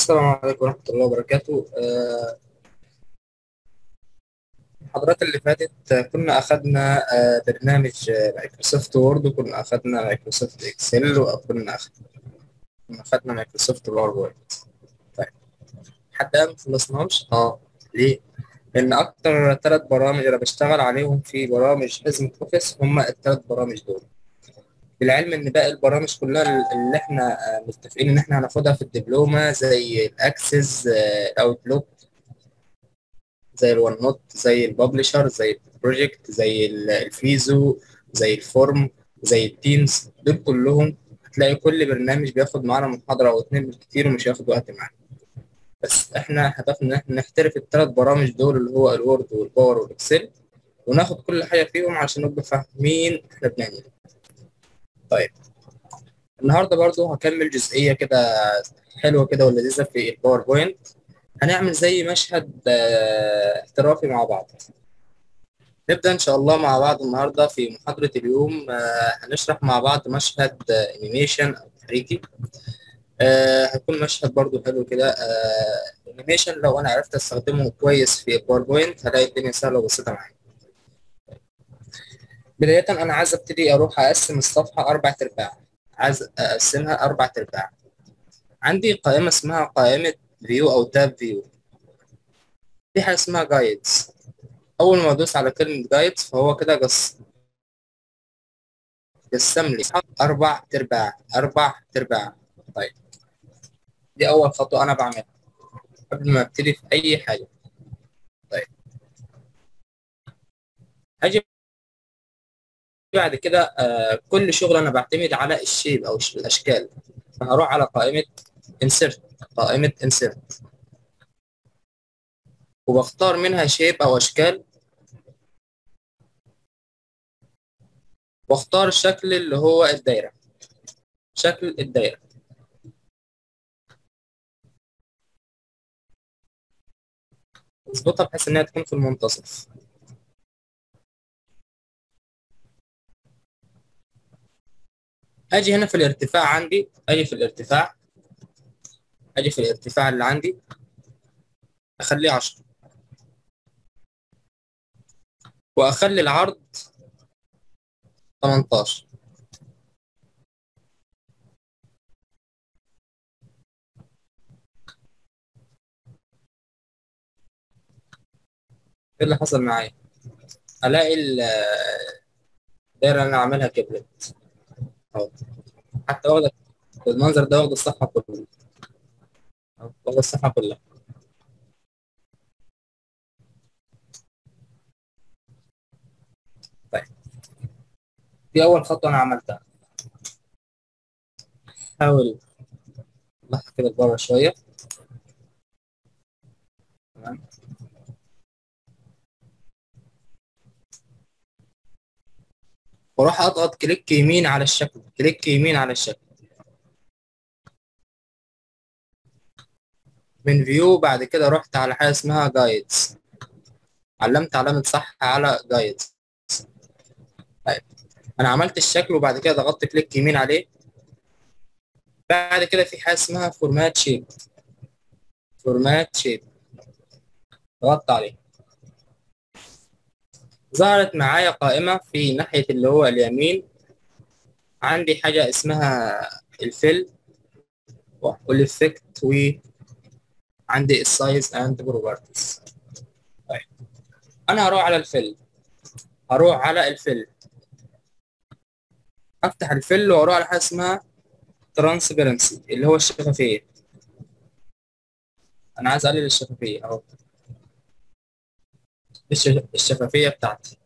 السلام عليكم ورحمة الله وبركاته آه، المحاضرات اللي فاتت آه، كنا أخدنا آه، برنامج آه، مايكروسوفت وورد وكنا أخدنا مايكروسوفت إكسل وكنا أخدنا كنا أخدنا مايكروسوفت باوربوينت طيب حد الآن مخلصناهمش؟ اه ليه؟ لأن أكتر ثلاث برامج أنا بشتغل عليهم في برامج حزمة أوفيس هما الثلاث برامج دول بالعلم ان باقي البرامج كلها اللي احنا آه، متفقين ان احنا هناخدها في الدبلومه زي الاكسس الاوتلوك زي الون نوت زي الببلشر زي البروجكت زي ال- الفيزو زي الفورم زي التيمز دول كلهم هتلاقي كل برنامج بياخد معانا محاضره او اتنين بالكتير ومش هياخد وقت معانا بس احنا هدفنا ان احنا نحترف الثلاث برامج دول اللي هو الوورد والباور والاكسل وناخد كل حاجه فيهم عشان نبقى فاهمين احنا بنعمل ايه طيب النهارده برضو هكمل جزئيه كده حلوه كده ولذيذه في الباوربوينت هنعمل زي مشهد آه، احترافي مع بعض نبدا ان شاء الله مع بعض النهارده في محاضره اليوم آه، هنشرح مع بعض مشهد انيميشن او تحريكي آه، هيكون مشهد برضو حلو كده انيميشن لو انا عرفت استخدمه كويس في الباوربوينت هلاقي الدنيا سهله وبسيطه معايا بدايه انا عايز ابتدي اروح اقسم الصفحه اربع ارباع عايز اقسمها اربع ارباع عندي قائمه اسمها قائمه فيو او تاب فيو في حاجه اسمها جايدز اول ما ادوس على كلمه جايدز فهو كده قص قسم لي اربع ارباع اربع ارباع طيب دي اول خطوه انا بعملها قبل ما ابتدي في اي حاجه طيب هاجي بعد كده آه كل شغل انا بعتمد على الشيب او الش- الاشكال فهروح على قائمه insert قائمه insert وبختار منها شيب او اشكال واختار الشكل اللي هو الدايره شكل الدايره اظبطها بحيث انها تكون في المنتصف اجي هنا في الارتفاع عندي اجي في الارتفاع اجي في الارتفاع اللي عندي اخليه 10 واخلي العرض 18 ايه اللي حصل معايا الاقي ال- الدايره اللي انا عاملها كبرت اهو حتى واخده المنظر ده واخد الصفحه كلها أهو، واخد الصفحه كلها طيب دي اول خطوه انا عملتها حاول اطلعها كده لبره شويه تمام واروح اضغط كليك يمين على الشكل كليك يمين على الشكل من فيو بعد كده رحت على حاجه اسمها جايدز علمت علامه صح على جايدز طيب انا عملت الشكل وبعد كده ضغطت كليك يمين عليه بعد كده في حاجه اسمها فورمات شيب فورمات شيب ضغطت عليه ظهرت معايا قائمه في ناحيه اللي هو اليمين عندي حاجه اسمها الفيل والافكت وعندي السايز اند بروبرتيز طيب انا هروح على الفيل هروح على الفيل افتح الفيل واروح على حاجه اسمها ترانسبيرنسي اللي هو الشفافيه انا عايز اقلل الشفافيه اهو الش- الشفافيه بتاعتي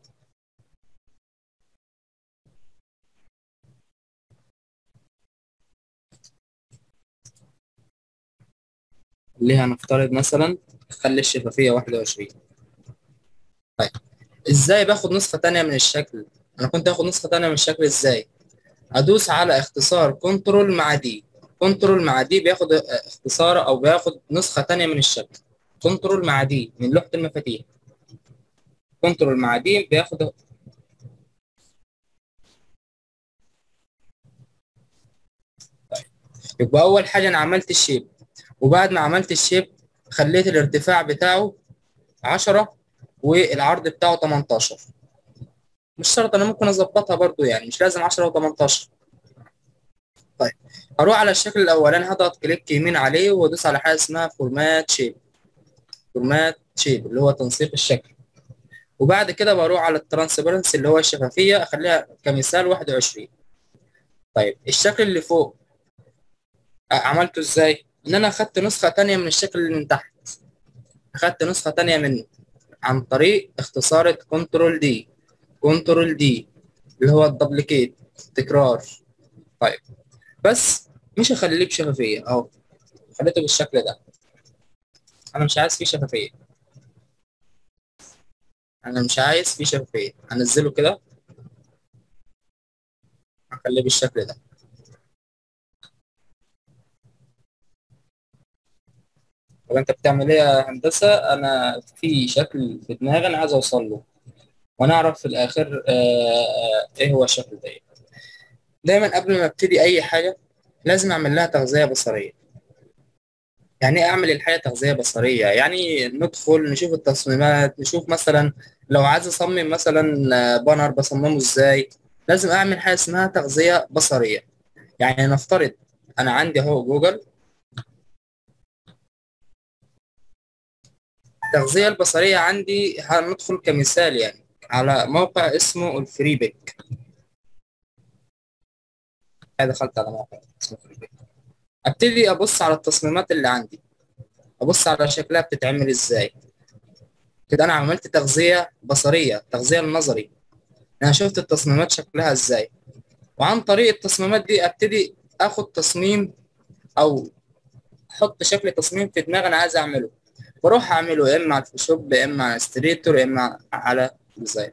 اللي هنفترض مثلا خلي الشفافيه 21 طيب ازاي باخد نسخه تانية من الشكل انا كنت هاخد نسخه تانية من الشكل ازاي ادوس على اختصار كنترول مع دي كنترول مع دي بياخد اختصار او بياخد نسخه تانية من الشكل كنترول مع دي من لوحه المفاتيح كنترول مع دي بياخد يبقى اول حاجه انا عملت الشيب وبعد ما عملت الشيب خليت الارتفاع بتاعه 10 والعرض بتاعه 18 مش شرط انا ممكن اظبطها برضو يعني مش لازم 10 و18 طيب هروح على الشكل الاولاني هضغط كليك يمين عليه وادوس على حاجه اسمها فورمات شيب فورمات شيب اللي هو تنسيق الشكل وبعد كده بروح على الترانسبيرنسي اللي هو الشفافيه اخليها كمثال 21 طيب الشكل اللي فوق عملته ازاي ان انا اخدت نسخه تانية من الشكل اللي من تحت اخدت نسخه تانية منه عن طريق اختصار كنترول دي كنترول دي اللي هو الدبليكيت تكرار طيب بس مش هخليه بشفافيه اهو خليته بالشكل ده انا مش عايز فيه شفافيه انا مش عايز فيه شفافيه هنزله كده هخليه بالشكل ده طب انت بتعمل ايه يا هندسه انا في شكل في دماغي انا عايز اوصل له ونعرف في الاخر آه ايه هو الشكل ده دايما قبل ما ابتدي اي حاجه لازم اعمل لها تغذيه بصريه يعني ايه اعمل الحاجه تغذيه بصريه يعني ندخل نشوف التصميمات نشوف مثلا لو عايز اصمم مثلا بانر بصممه ازاي لازم اعمل حاجه اسمها تغذيه بصريه يعني نفترض انا عندي اهو جوجل التغذيه البصريه عندي هندخل كمثال يعني على موقع اسمه الفريبيك دخلت على موقع اسمه فريبيك ابتدي ابص على التصميمات اللي عندي ابص على شكلها بتتعمل ازاي كده انا عملت تغذيه بصريه تغذيه النظري انا شفت التصميمات شكلها ازاي وعن طريق التصميمات دي ابتدي اخد تصميم او احط شكل تصميم في دماغي انا عايز اعمله بروح اعمله يا اما على الفوتوشوب يا اما على ستريتور يا اما على ديزاين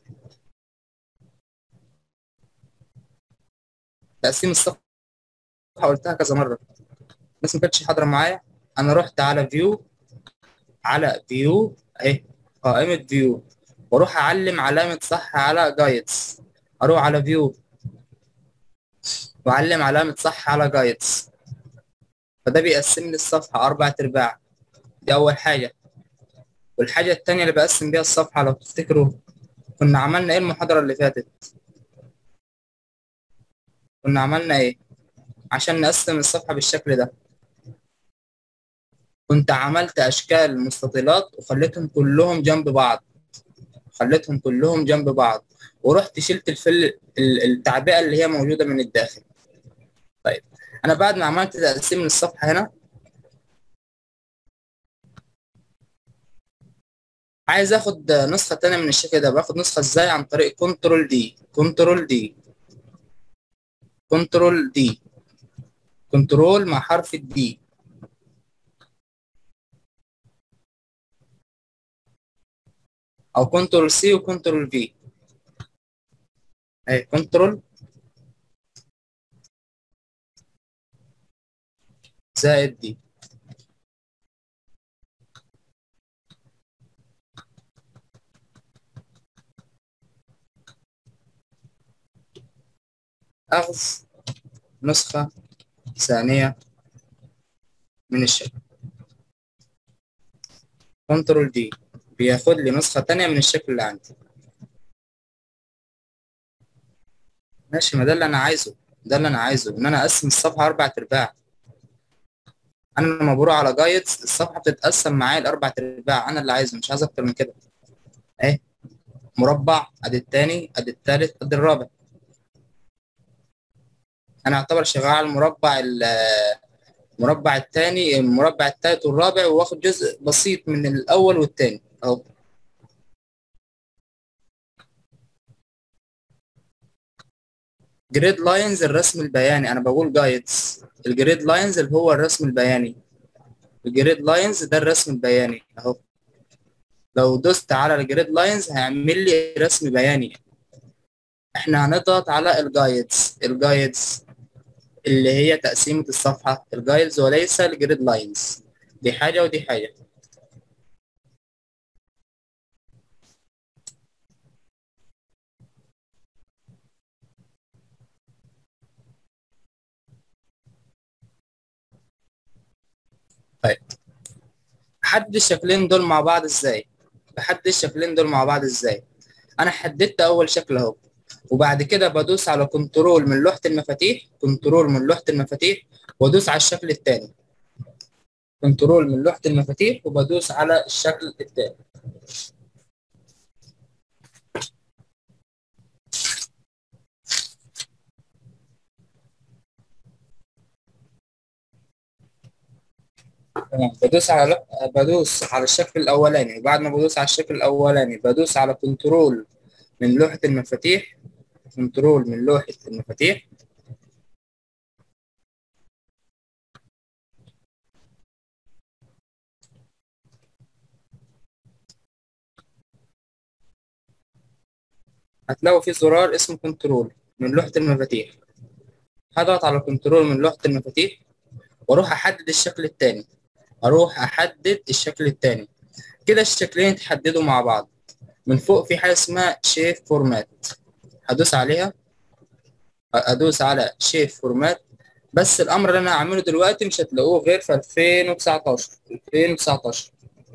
تقسيم الصفحه قلتها كذا مره بس ما كانتش حاضره معايا انا رحت على فيو على فيو اهي قائمه فيو واروح اعلم علامه صح على جايدز اروح على فيو واعلم علامه صح على جايدز فده بيقسم لي الصفحه اربع ارباع دي اول حاجه والحاجه الثانيه اللي بقسم بيها الصفحه لو تفتكروا كنا عملنا ايه المحاضره اللي فاتت كنا عملنا ايه عشان نقسم الصفحه بالشكل ده كنت عملت اشكال مستطيلات وخليتهم كلهم جنب بعض خليتهم كلهم جنب بعض ورحت شلت الفل التعبئه اللي هي موجوده من الداخل طيب انا بعد ما عملت تقسيم للصفحه هنا عايز اخد نسخه تانية من الشكل ده باخد نسخه ازاي عن طريق كنترول دي كنترول دي كنترول دي كنترول مع حرف الدي او كنترول سي وكنترول في اهي كنترول زائد دي أخذ نسخة ثانية من الشكل كنترول دي بياخد لي نسخة تانية من الشكل اللي عندي ماشي ما ده اللي أنا عايزه ده اللي أنا عايزه إن أنا أقسم الصفحة أربع أرباع أنا لما بروح على جايدز الصفحة بتتقسم معايا لأربع أرباع أنا اللي عايزه مش عايز أكتر من كده أهي مربع أدي التاني أدي التالت أدي الرابع انا اعتبر شغال على المربع المربع الثاني المربع الثالث والرابع واخد جزء بسيط من الاول والثاني اهو جريد لاينز الرسم البياني انا بقول جايدز الجريد لاينز اللي هو الرسم البياني الجريد لاينز ده الرسم البياني اهو لو دوست على الجريد لاينز هيعمل لي رسم بياني احنا هنضغط على الجايدز الجايدز اللي هي تقسيمة الصفحة الجايدز وليس الجريد لاينز دي حاجة ودي حاجة بحدد الشكلين دول مع بعض ازاي بحدد الشكلين دول مع بعض ازاي انا حددت اول شكل اهو وبعد كده بدوس على كنترول من لوحة المفاتيح كنترول من لوحة المفاتيح وادوس على الشكل الثاني كنترول من لوحة المفاتيح وبدوس على الشكل الثاني تمام بدوس على بدوس على الشكل الاولاني وبعد ما بدوس على الشكل الاولاني بدوس على كنترول من لوحة المفاتيح كنترول من لوحة المفاتيح هتلاقوا في زرار اسمه كنترول من لوحة المفاتيح هضغط على كنترول من لوحة المفاتيح واروح احدد الشكل التاني اروح احدد الشكل التاني كده الشكلين اتحددوا مع بعض من فوق في حاجة اسمها شيف فورمات هدوس عليها ادوس على شيف فورمات بس الامر اللي انا هعمله دلوقتي مش هتلاقوه غير في 2019 2019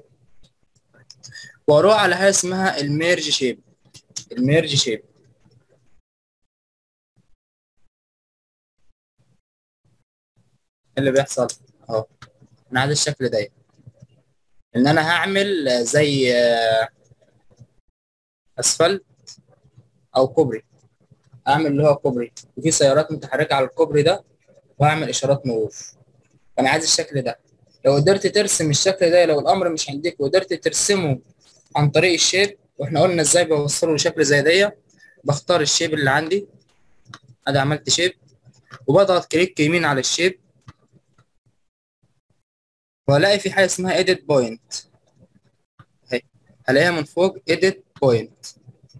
واروح على حاجه اسمها الميرج شيب الميرج شيب اللي بيحصل اهو انا عايز الشكل ده ان انا هعمل زي اسفلت او كوبري اعمل اللي هو كوبري وفي سيارات متحركه على الكوبري ده واعمل اشارات مرور فانا عايز الشكل ده لو قدرت ترسم الشكل ده لو الامر مش عندك وقدرت ترسمه عن طريق الشيب واحنا قلنا ازاي بوصله لشكل زي دي بختار الشيب اللي عندي ادي عملت شيب وبضغط كليك يمين على الشيب وهلاقي في حاجه اسمها edit point اهي هلاقيها من فوق edit point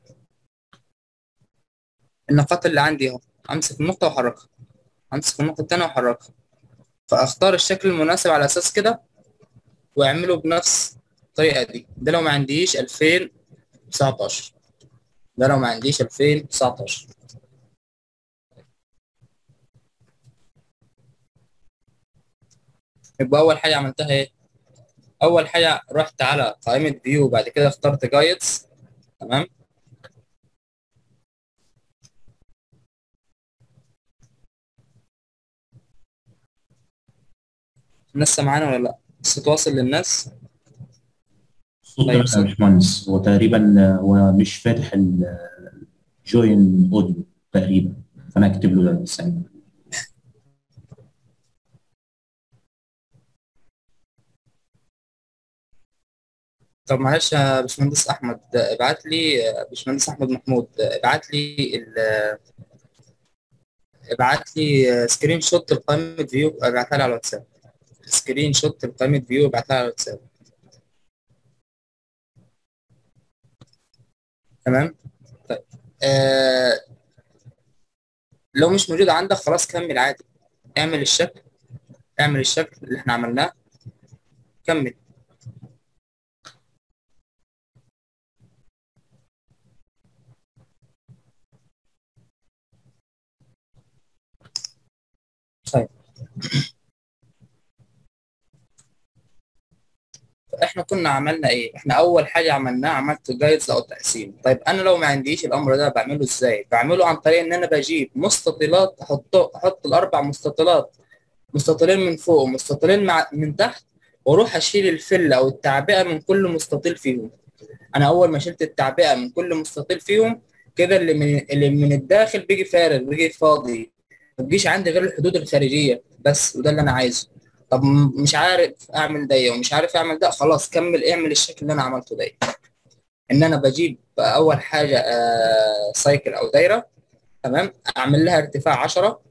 النقاط اللي عندي اهو امسك النقطه واحركها امسك النقطه الثانيه واحركها فاختار الشكل المناسب على اساس كده واعمله بنفس الطريقه دي ده لو ما عنديش 2019 ده لو ما عنديش 2019 يبقى اول حاجه عملتها ايه اول حاجه رحت على قائمه فيو وبعد كده اخترت جايدز تمام الناس سامعانا ولا لا الصوت واصل للناس الصوت طيب، ده يا باشمهندس هو تقريبا هو مش فاتح الجوين اوديو تقريبا فانا اكتب له ده ثانيه طب معلش يا باشمهندس احمد ابعت لي باشمهندس احمد محمود ابعت لي ال- ابعت لي سكرين شوت لقائمه فيو ابعتها لي على الواتساب سكرين شوت لقائمه فيو ابعتها لي على الواتساب تمام طيب آه لو مش موجود عندك خلاص كمل عادي اعمل الشكل اعمل الشكل اللي احنا عملناه كمل طيب احنا كنا عملنا ايه احنا اول حاجه عملناها عملت جايدز او تقسيم طيب انا لو ما عنديش الامر ده بعمله ازاي بعمله عن طريق ان انا بجيب مستطيلات احط احط الاربع مستطيلات مستطيلين من فوق ومستطيلين مع من تحت واروح اشيل الفله او التعبئه من كل مستطيل فيهم انا اول ما شلت التعبئه من كل مستطيل فيهم كده اللي من اللي من الداخل بيجي فارغ بيجي فاضي ما بيجيش عندي غير الحدود الخارجيه بس وده اللي انا عايزه طب م- مش عارف اعمل ده ومش عارف اعمل ده خلاص كمل اعمل الشكل اللي انا عملته ده ان انا بجيب اول حاجه آه سايكل او دايره تمام اعمل لها ارتفاع 10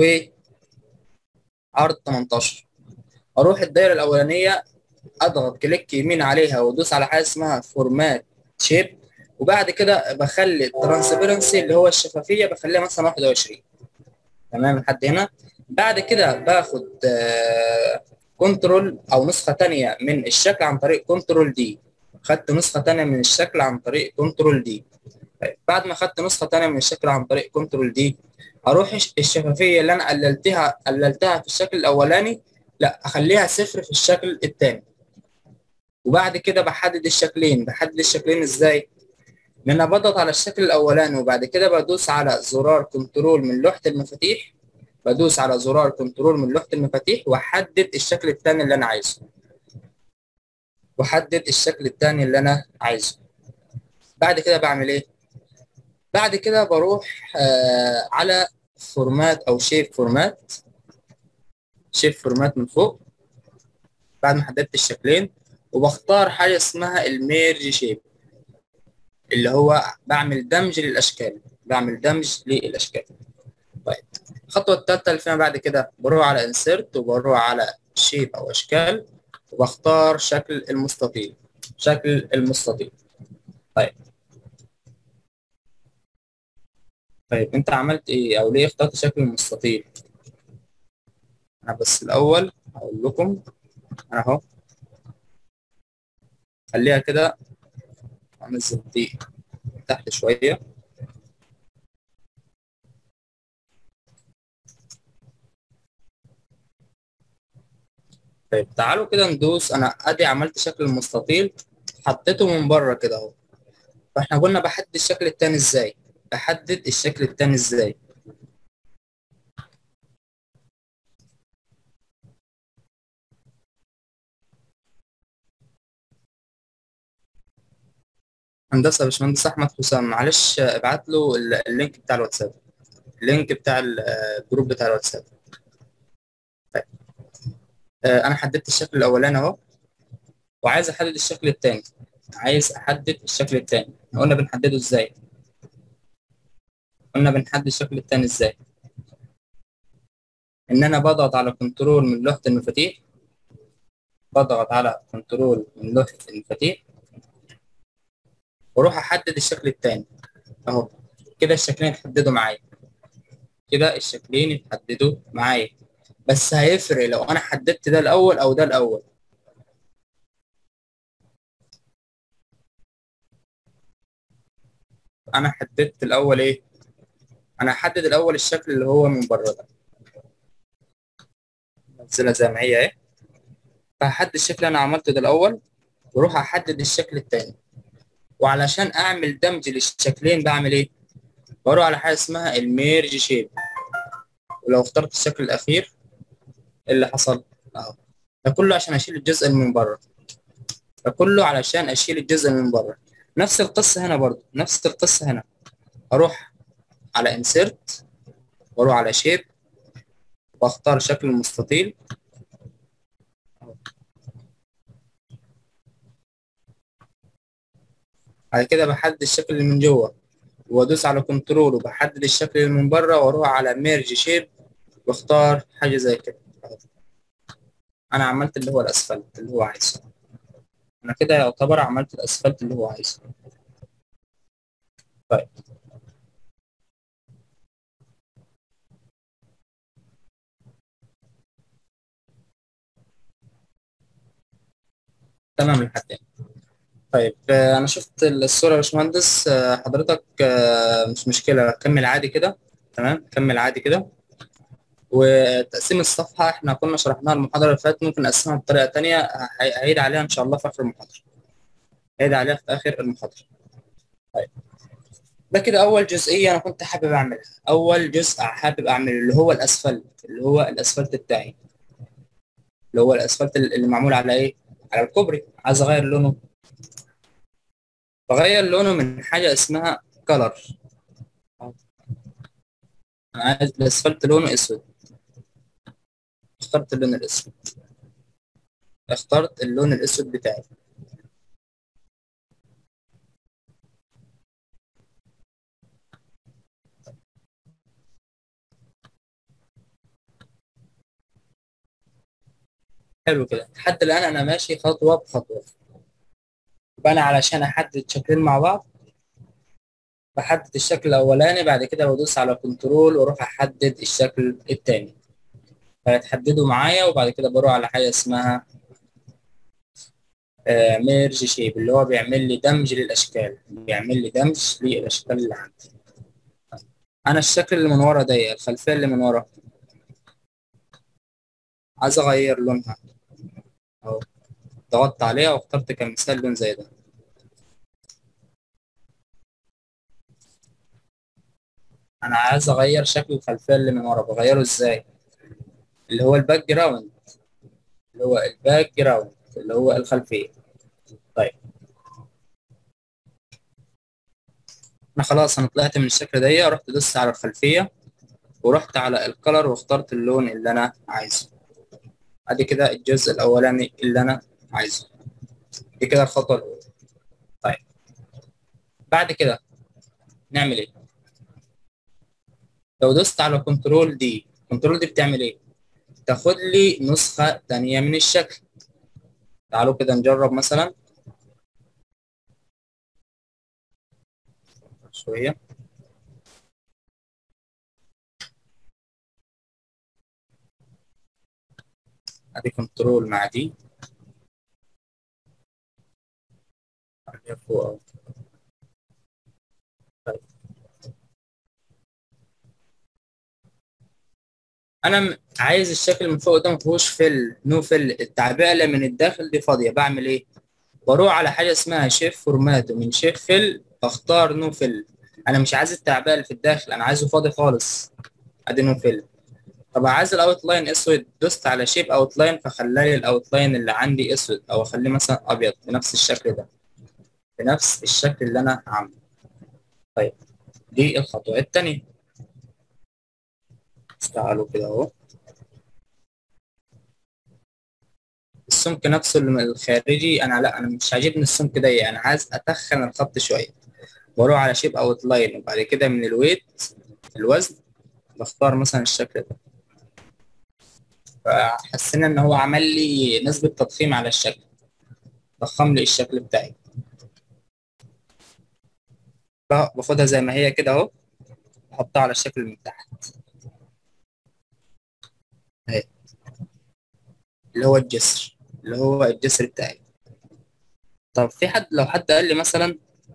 وعرض 18 اروح الدايره الاولانيه اضغط كليك يمين عليها وادوس على حاجه اسمها فورمات شيب وبعد كده بخلي الترانسبيرنسي اللي هو الشفافيه بخليها مثلا 21 تمام لحد هنا بعد كده باخد كنترول او نسخه ثانيه من الشكل عن طريق كنترول دي خدت نسخه ثانيه من الشكل عن طريق كنترول دي طيب بعد ما خدت نسخه ثانيه من الشكل عن طريق كنترول دي اروح الش- الشفافيه اللي انا قللتها قللتها في الشكل الاولاني لا اخليها صفر في الشكل الثاني وبعد كده بحدد الشكلين بحدد الشكلين ازاي ان انا بضغط على الشكل الاولاني وبعد كده بدوس على زرار كنترول من لوحة المفاتيح بدوس على زرار كنترول من لوحة المفاتيح واحدد الشكل الثاني اللي انا عايزه واحدد الشكل الثاني اللي انا عايزه بعد كده بعمل ايه بعد كده بروح آه على فورمات او شيب فورمات شيب فورمات من فوق بعد ما حددت الشكلين وبختار حاجه اسمها الميرج شيب اللي هو بعمل دمج للاشكال بعمل دمج للاشكال طيب الخطوه الثالثه اللي فيها بعد كده بروح على انسرت وبروح على شيب او اشكال وبختار شكل المستطيل شكل المستطيل طيب طيب انت عملت ايه او ليه اخترت شكل المستطيل انا بس الاول هقول لكم انا اهو خليها كده انزل دي تحت شويه طيب تعالوا كده ندوس انا ادي عملت شكل المستطيل حطيته من بره كده اهو فاحنا قلنا بحدد الشكل التاني ازاي بحدد الشكل التاني ازاي هندسه يا باشمهندس احمد حسام معلش ابعت له اللينك بتاع الواتساب اللينك بتاع الجروب بتاع الواتساب طيب آه انا حددت الشكل الاولاني اهو وعايز احدد الشكل الثاني عايز احدد الشكل الثاني قلنا بنحدده ازاي قلنا بنحدد الشكل الثاني ازاي ان انا بضغط على كنترول من لوحه المفاتيح بضغط على كنترول من لوحه المفاتيح واروح احدد الشكل الثاني اهو كده الشكلين اتحددوا معايا كده الشكلين اتحددوا معايا بس هيفرق لو انا حددت ده الاول او ده الاول انا حددت الاول ايه انا هحدد الاول الشكل اللي هو من بره ده انزلها زي ما هي اهي فهحدد الشكل اللي انا عملته ده الاول واروح احدد الشكل الثاني وعلشان اعمل دمج للشكلين بعمل ايه بروح على حاجه اسمها الميرج شيب ولو اخترت الشكل الاخير اللي حصل اهو ده كله عشان اشيل الجزء اللي من بره ده كله علشان اشيل الجزء اللي من بره نفس القصه هنا برضو نفس القصه هنا اروح على انسيرت واروح على شيب واختار شكل المستطيل بعد كده بحدد الشكل اللي من جوه وادوس على كنترول وبحدد الشكل اللي من بره واروح على ميرج شيب واختار حاجه زي كده انا عملت اللي هو الاسفلت اللي هو عايزه انا كده يعتبر عملت الاسفلت اللي هو عايزه طيب تمام لحد هنا طيب آه، انا شفت الصوره يا باشمهندس آه، حضرتك آه، مش مشكله كمل عادي كده تمام كمل عادي كده وتقسيم الصفحه احنا كنا شرحناها المحاضره اللي فاتت ممكن نقسمها بطريقه تانية هي- هعيد عليها ان شاء الله في اخر المحاضره هعيد عليها في اخر المحاضره طيب ده كده اول جزئيه انا كنت حابب اعملها اول جزء حابب اعمله اللي هو الاسفلت اللي هو الاسفلت بتاعي اللي هو الاسفلت اللي معمول على ايه على الكوبري عايز اغير لونه بغير لونه من حاجه اسمها كلر انا عايز الاسفلت لونه اسود اخترت اللون الاسود اخترت اللون الاسود بتاعي حلو كده لحد الان انا ماشي خطوه بخطوه يبقى انا علشان احدد شكلين مع بعض بحدد الشكل الاولاني بعد كده بدوس على كنترول واروح احدد الشكل الثاني فيتحددوا معايا وبعد كده بروح على حاجه اسمها ميرج شيب اللي هو بيعمل لي دمج للاشكال بيعمل لي دمج للاشكال اللي عندي انا الشكل اللي من ورا ده الخلفيه اللي من ورا عايز اغير لونها اهو ضغطت عليها واخترت كمثال لون زي ده انا عايز اغير شكل الخلفيه اللي من ورا بغيره ازاي اللي هو الباك جراوند اللي هو الباك جراوند اللي هو الخلفيه طيب انا خلاص انا طلعت من الشكل ده رحت دوست على الخلفيه ورحت على الكلر واخترت اللون اللي انا عايزه ادي كده الجزء الاولاني اللي انا عايزه دي كده الخطوه الاولى طيب بعد كده نعمل ايه لو دوست على كنترول دي كنترول دي بتعمل ايه تاخد لي نسخه تانية من الشكل تعالوا كده نجرب مثلا شويه ادي كنترول مع دي خليها فوق أهو. طيب. انا م- عايز الشكل من فوق ده ما فيهوش فل نو فل التعبئه اللي من الداخل دي فاضيه بعمل ايه بروح على حاجه اسمها شيف فورمات ومن شيف فل بختار نو فل انا مش عايز التعبئه اللي في الداخل انا عايزه فاضي خالص ادي نو فل طب عايز الاوت لاين اسود دوست على شيب اوت لاين فخلالي الاوت لاين اللي عندي اسود او اخليه مثلا ابيض بنفس الشكل ده بنفس الشكل اللي انا عامله طيب دي الخطوه الثانيه تعالوا كده اهو السمك نفسه اللي الخارجي انا لا انا مش عاجبني السمك ده انا عايز اتخن الخط شويه بروح على شيب اوت لاين وبعد كده من الويت الوزن بختار مثلا الشكل ده فحسينا ان هو عمل لي نسبة تضخيم على الشكل ضخم لي الشكل بتاعي ب- باخدها زي ما هي كده اهو بحطها على الشكل من تحت اهي اللي هو الجسر اللي هو الجسر بتاعي طب في حد لو حد قال لي مثلا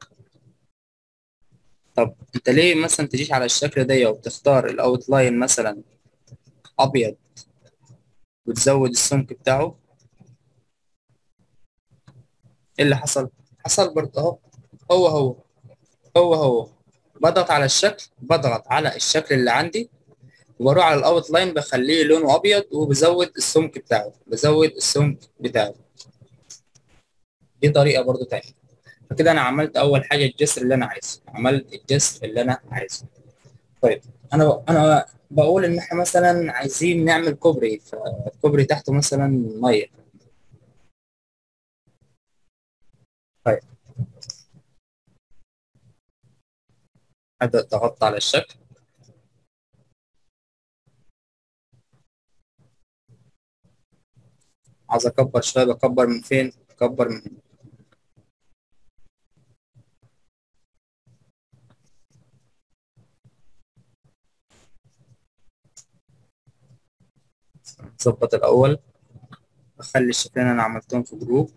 طب انت ليه مثلا تجيش على الشكل ده وتختار الاوت لاين مثلا ابيض وتزود السمك بتاعه ايه اللي حصل حصل برضه اهو هو هو هو هو بضغط على الشكل بضغط على الشكل اللي عندي وبروح على الاوت لاين بخليه لونه ابيض وبزود السمك بتاعه بزود السمك بتاعه دي طريقه برضو تانية فكده انا عملت اول حاجه الجسر اللي انا عايزه عملت الجسر اللي انا عايزه طيب انا ب... انا بقول ان احنا مثلا عايزين نعمل كوبري فالكوبري تحته مثلا ميه طيب ابدا ضغطت على الشكل عايز اكبر شويه بكبر من فين بكبر من هنا ظبط الاول اخلي الشكلين انا عملتهم في جروب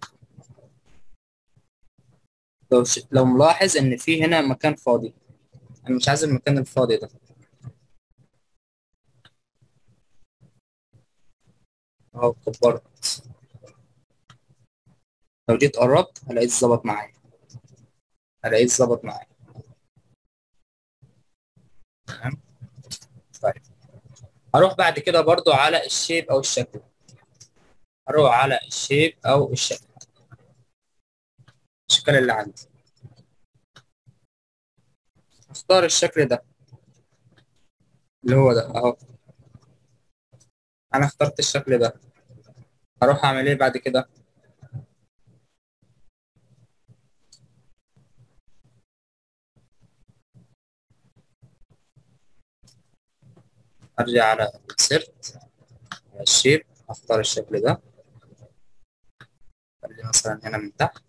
لو ش... لو ملاحظ ان في هنا مكان فاضي انا مش عايز المكان الفاضي ده اهو كبرت لو جيت قربت هلاقيه اتظبط معايا هلاقيه اتظبط معايا تمام طيب هروح بعد كده برضو على الشيب او الشكل هروح على الشيب او الشكل الاشكال اللي عندي اختار الشكل ده اللي هو ده اهو انا اخترت الشكل ده هروح اعمل ايه بعد كده ارجع على السيرت على الشيب اختار الشكل ده خليه مثلا هنا من تحت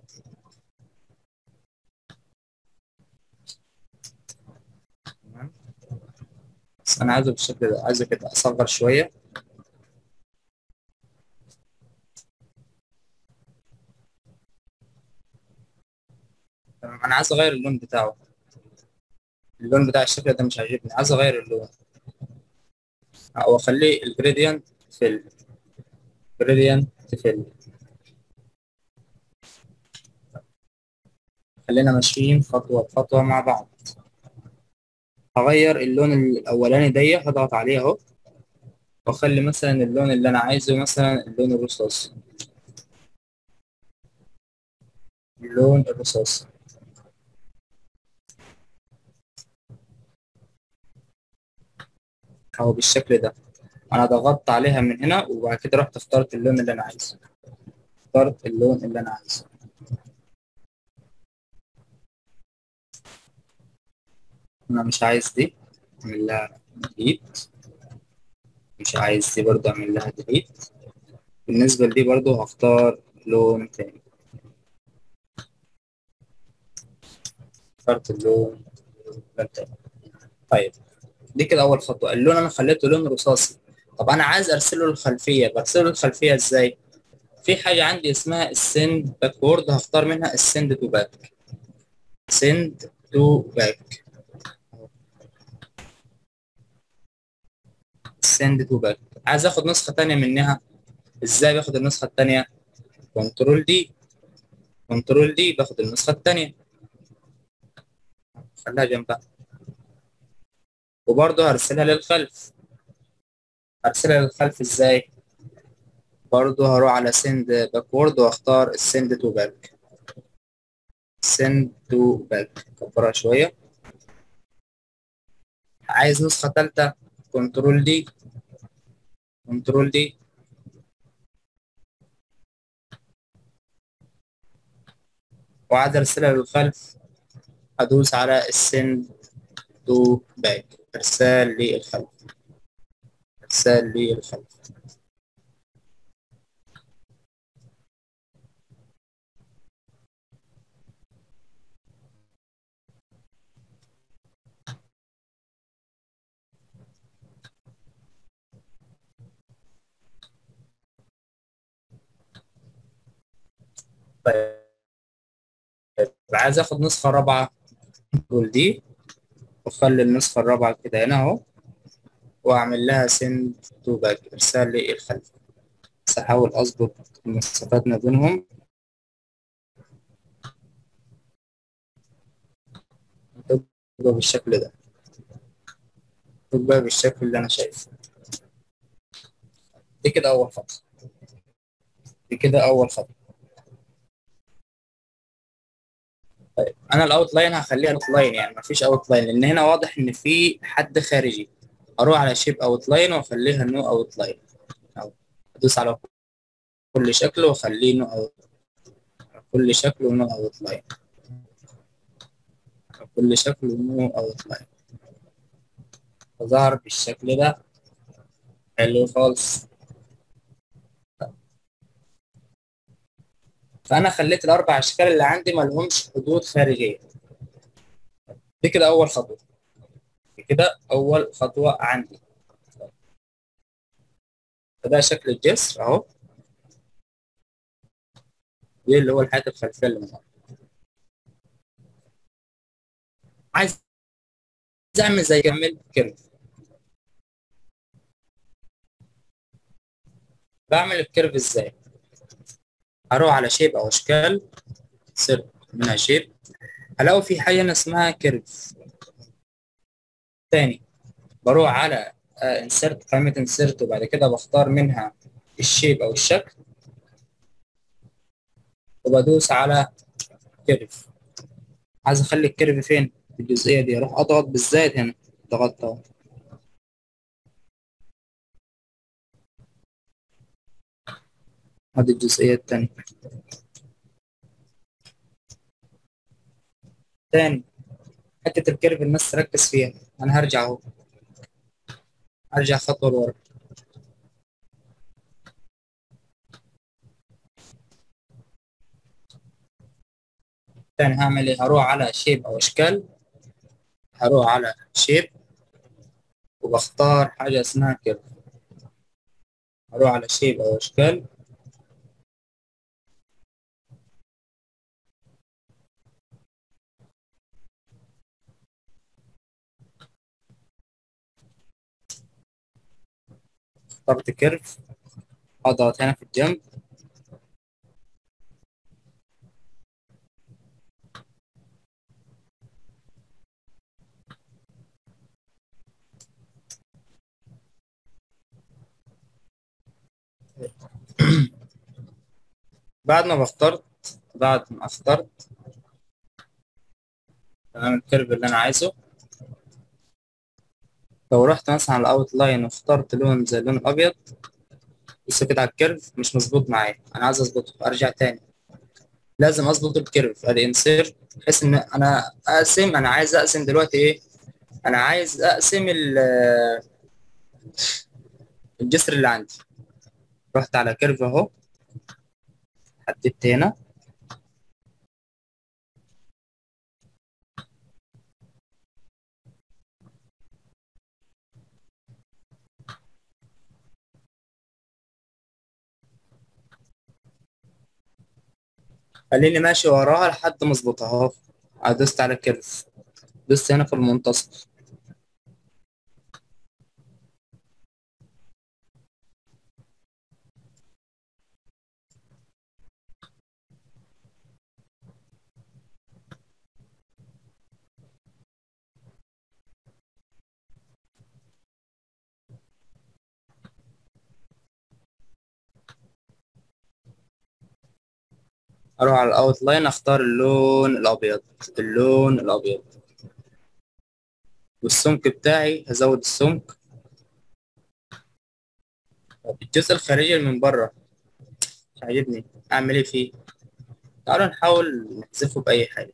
تمام بس انا عايزه بالشكل ده عايزه كده اصغر شويه تمام انا عايز اغير اللون بتاعه اللون بتاع الشكل ده مش عاجبني عايز اغير اللون او اخليه الجريدينت في الجريدينت في ال خلينا ماشيين خطوة بخطوة مع بعض هغير اللون الأولاني دي هضغط عليه أهو وأخلي مثلا اللون اللي أنا عايزه مثلا اللون الرصاصي اللون الرصاصي أهو بالشكل ده أنا ضغطت عليها من هنا وبعد كده رحت اخترت اللون اللي أنا عايزه اخترت اللون اللي أنا عايزه أنا مش عايز دي أعمل لها ديليت مش عايز دي برضه أعمل لها ديليت بالنسبة لدي برضه هختار لون تاني اخترت اللون التاني طيب دي كده أول خطوة اللون أنا خليته لون رصاصي طب أنا عايز أرسله الخلفية برسله الخلفية إزاي؟ في حاجة عندي اسمها السند باكورد هختار منها السند تو باك سند تو باك سند تو باك عايز اخد نسخة تانية منها ازاي باخد النسخة التانية كنترول دي كنترول دي باخد النسخة التانية خليها جنبها وبرضه هرسلها للخلف هرسلها للخلف ازاي برضه هروح على سند باكورد واختار السند تو باك سند تو باك كبرها شوية عايز نسخة تالتة كنترول دي كنترول دي وعايز ارسلها للخلف هدوس على السند تو باك ارسال للخلف ارسال للخلف طيب عايز اخد نسخة رابعة كنترول دي واخلي النسخة الرابعة كده هنا اهو واعمل لها سند تو باك ارسال للخلف بس احاول اظبط المسافات ما بينهم تبقى بالشكل ده تبقى بالشكل اللي انا شايفه دي كده اول خطوة دي كده اول خطوة طيب انا الاوت لاين هخليها اوت لاين يعني مفيش اوت لاين لان هنا واضح ان في حد خارجي اروح على شيب اوت لاين واخليها نو اوت لاين او ادوس على كل شكل واخليه نو اوت كل شكل نو اوت لاين كل شكل نو اوت لاين ظهر بالشكل ده حلو خالص فانا خليت الاربع اشكال اللي عندي ما لهمش حدود خارجيه دي كده اول خطوه دي كده اول خطوه عندي فده شكل الجسر اهو دي اللي هو الحياه الخلفيه اللي من عايز اعمل زي كمل كيرف بعمل الكيرف ازاي هروح على شيب او اشكال سيرت منها شيب هلاقي في حاجه هنا اسمها كيرف تاني بروح على انسرت قائمه انسرت وبعد كده بختار منها الشيب او الشكل وبدوس على كيرف عايز اخلي الكيرف فين في الجزئيه دي اروح اضغط بالزائد هنا ضغطت اهو هذه الجزئية الثانية تاني حتة الكيرف الناس تركز فيها أنا هرجع أهو هرجع خطوة لورا تاني هعمل إيه هروح على شيب أو أشكال هروح على شيب وبختار حاجة اسمها كيرف هروح على شيب أو أشكال اخترت كيرف اضغط هنا في الجنب بعد ما بخترت بعد ما اخترت تمام الكيرف اللي انا عايزه لو رحت مثلا على الاوت لاين واخترت لون زي اللون الابيض بص كده على الكيرف مش مظبوط معايا انا عايز اظبطه ارجع تاني لازم اظبط الكيرف ادي انسيرت بحيث ان انا اقسم انا عايز اقسم دلوقتي ايه انا عايز اقسم ال- الجسر اللي عندي رحت على كيرف اهو حددت هنا خليني ماشي وراها لحد ما اظبطها اهو دوست على الكيرف دوست هنا في المنتصف اروح على الاوت لاين اختار اللون الابيض اللون الابيض والسمك بتاعي هزود السمك طب الجزء الخارجي اللي من بره مش عاجبني اعمل ايه فيه تعالوا نحاول نحذفه باي حاجه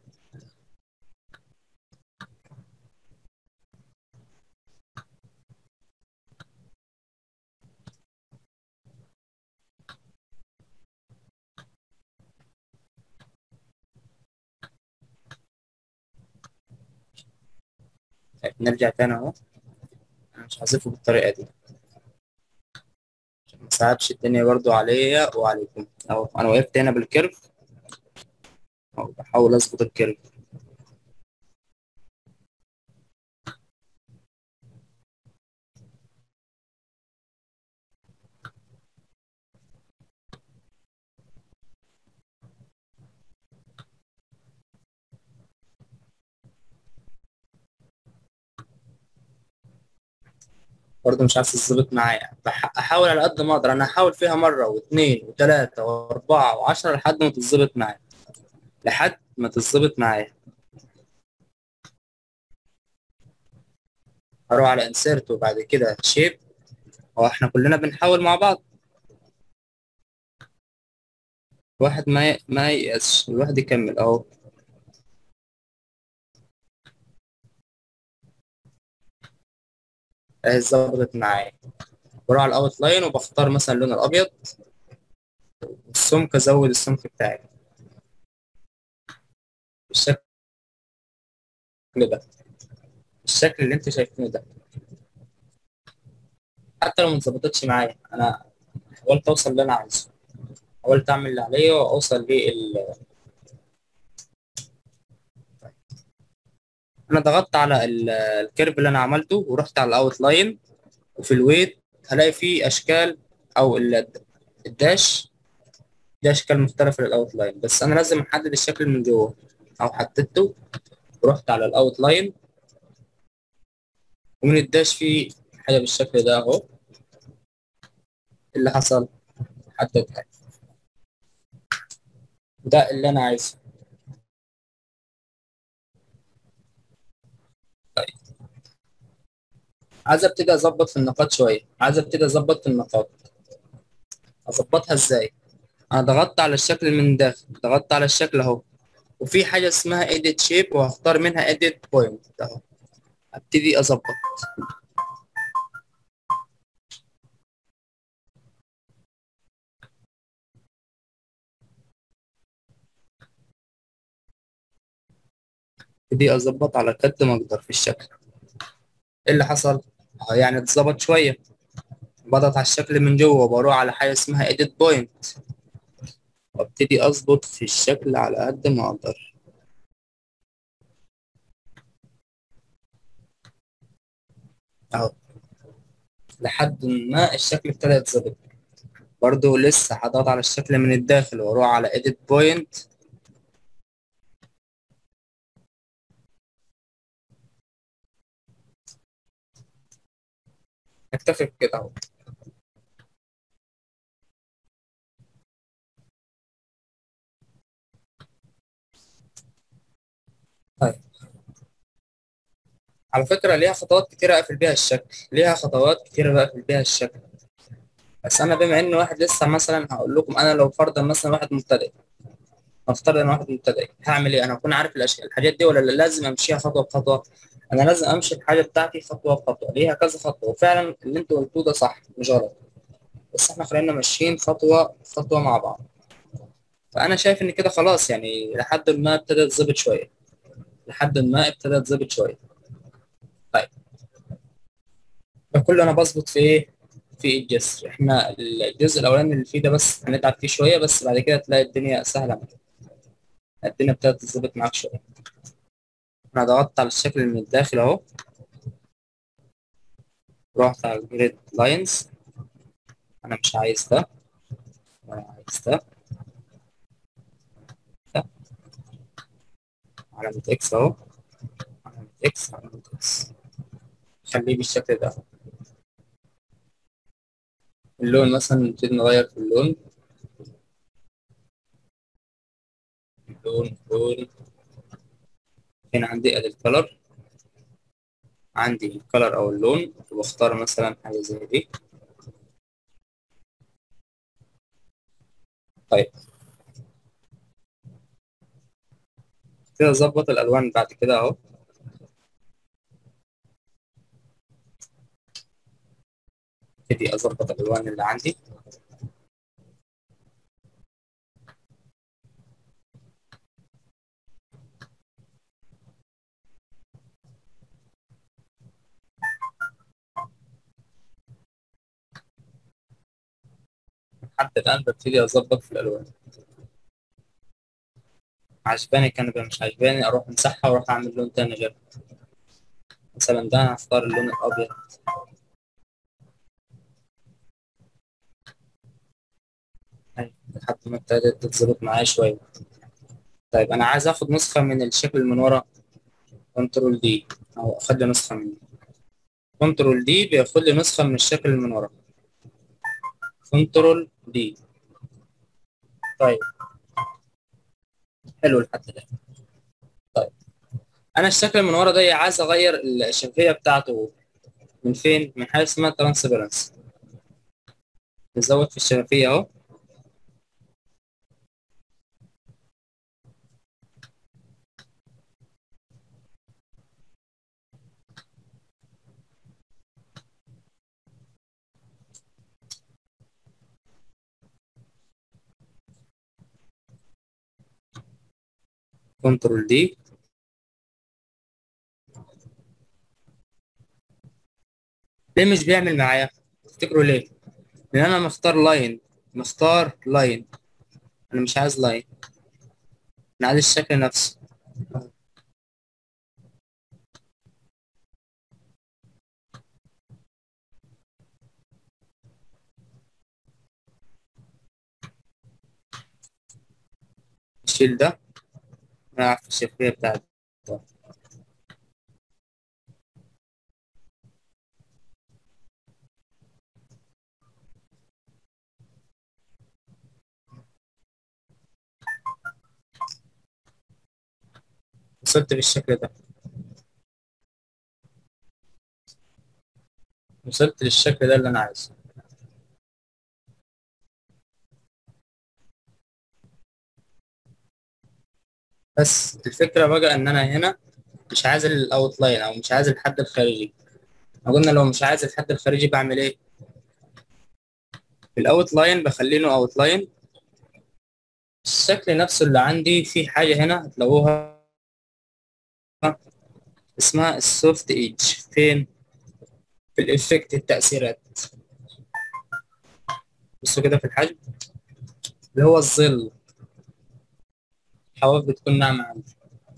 طيب نرجع تاني اهو انا مش هحذفه بالطريقه دي عشان ما صعبش الدنيا برضو عليا وعليكم اهو انا وقفت هنا بالكيرف اهو بحاول اظبط الكيرف برضه مش عارف تظبط معايا بح- احاول على قد ما اقدر انا هحاول فيها مره واثنين وثلاثه واربعه وعشرة لحد ما تظبط معايا لحد ما تظبط معايا هروح على انسيرت وبعد كده شيب هو احنا كلنا بنحاول مع بعض الواحد ما ي... ما ييأسش الواحد يكمل اهو اهي ظبطت معايا بروح على الاوت لاين وبختار مثلا اللون الابيض والسمك ازود السمك بتاعي بالشكل ده الشكل اللي انت شايفينه ده حتى لو ما ظبطتش معايا انا حاولت اوصل اللي انا عايزه حاولت اعمل اللي عليا واوصل لل انا ضغطت على ال- الكيرف اللي انا عملته ورحت على الاوت لاين وفي الويت هلاقي فيه اشكال او ال- الداش دي اشكال مختلفه للاوت لاين بس انا لازم احدد الشكل من جوه او حددته ورحت على الاوت لاين ومن الداش فيه حاجه بالشكل ده اهو اللي حصل حددها ده اللي انا عايزه طيب عايز ابتدي اظبط في النقاط شويه عايز ابتدي اظبط في النقاط اظبطها ازاي انا ضغطت على الشكل من داخل ضغطت على الشكل اهو وفي حاجه اسمها edit shape وهختار منها edit point اهو ابتدي اظبط ابتدي اظبط على قد ما اقدر في الشكل ايه اللي حصل اه يعني اتظبط شويه بضغط على الشكل من جوه وبروح على حاجه اسمها edit point وابتدي اظبط في الشكل على قد ما اقدر اهو لحد ما الشكل ابتدى يتظبط برضو لسه هضغط على الشكل من الداخل واروح على edit point اكتفي بكده اهو طيب على فكرة ليها خطوات كتيرة أقفل بيها الشكل ليها خطوات كتيرة بقفل بيها الشكل بس أنا بما إن واحد لسه مثلا هقول لكم أنا لو فرضا مثلا واحد مبتدئ نفترض إن واحد مبتدئ هعمل إيه؟ أنا هكون عارف الأشكال الحاجات دي ولا لازم أمشيها خطوة بخطوة؟ أنا لازم أمشي الحاجة بتاعتي خطوة بخطوة ليها كذا خطوة وفعلا اللي أنتوا قلتوه ده صح مش غلط بس إحنا خلينا ماشيين خطوة خطوة مع بعض فأنا شايف إن كده خلاص يعني لحد ما ابتدى تظبط شوية لحد ما ابتدى تظبط شوية طيب فكل انا بظبط في ايه في الجسر احنا الجزء الاولاني اللي فيه ده بس هنتعب فيه شويه بس بعد كده تلاقي الدنيا سهله معاك الدنيا ابتدت تظبط معاك شويه انا ضغطت على الشكل من الداخل اهو رحت على الجريد لاينز انا مش عايز ده انا عايز ده ده علامة اكس اهو علامة اكس علامة اكس خليه بالشكل ده اللون مثلا نبتدي نغير في اللون اللون لون هنا عندي ادي الكلر عندي الكلر او اللون واختار مثلا حاجه زي دي طيب كده اظبط الالوان بعد كده اهو ابتدي اظبط الالوان اللي عندي لحد الان ببتدي اظبط في الالوان عجباني كنبه مش عجباني اروح امسحها واروح اعمل لون تاني غير مثلا ده هختار اللون الابيض لحد ما ابتدت تتظبط معايا شوية طيب أنا عايز آخد نسخة من الشكل من ورا كنترول دي أو أخد لي نسخة منه كنترول دي بياخد لي نسخة من الشكل من ورا كنترول دي طيب حلو لحد الآن طيب أنا الشكل من ورا ده عايز أغير الشفافية بتاعته من فين؟ من حاجة اسمها ترانسبيرنس نزود في الشفافية أهو كنترول دي ليه مش بيعمل معايا تفتكروا ليه لان انا مختار لاين مختار لاين انا مش عايز لاين انا عايز الشكل نفسه الشيل ده نلعب في الشفافية بتاعت ده. وصلت بالشكل ده وصلت للشكل ده اللي انا عايزه بس الفكرة بقى ان انا هنا مش عايز الاوتلاين او مش عايز الحد الخارجي احنا قلنا لو مش عايز الحد الخارجي بعمل ايه في الاوتلاين بخلي له اوتلاين الشكل نفسه اللي عندي في حاجة هنا هتلاقوها اسمها السوفت ايدج فين في الافكت التأثيرات بصوا كده في الحجم اللي هو الظل الحواف بتكون ناعمة عندي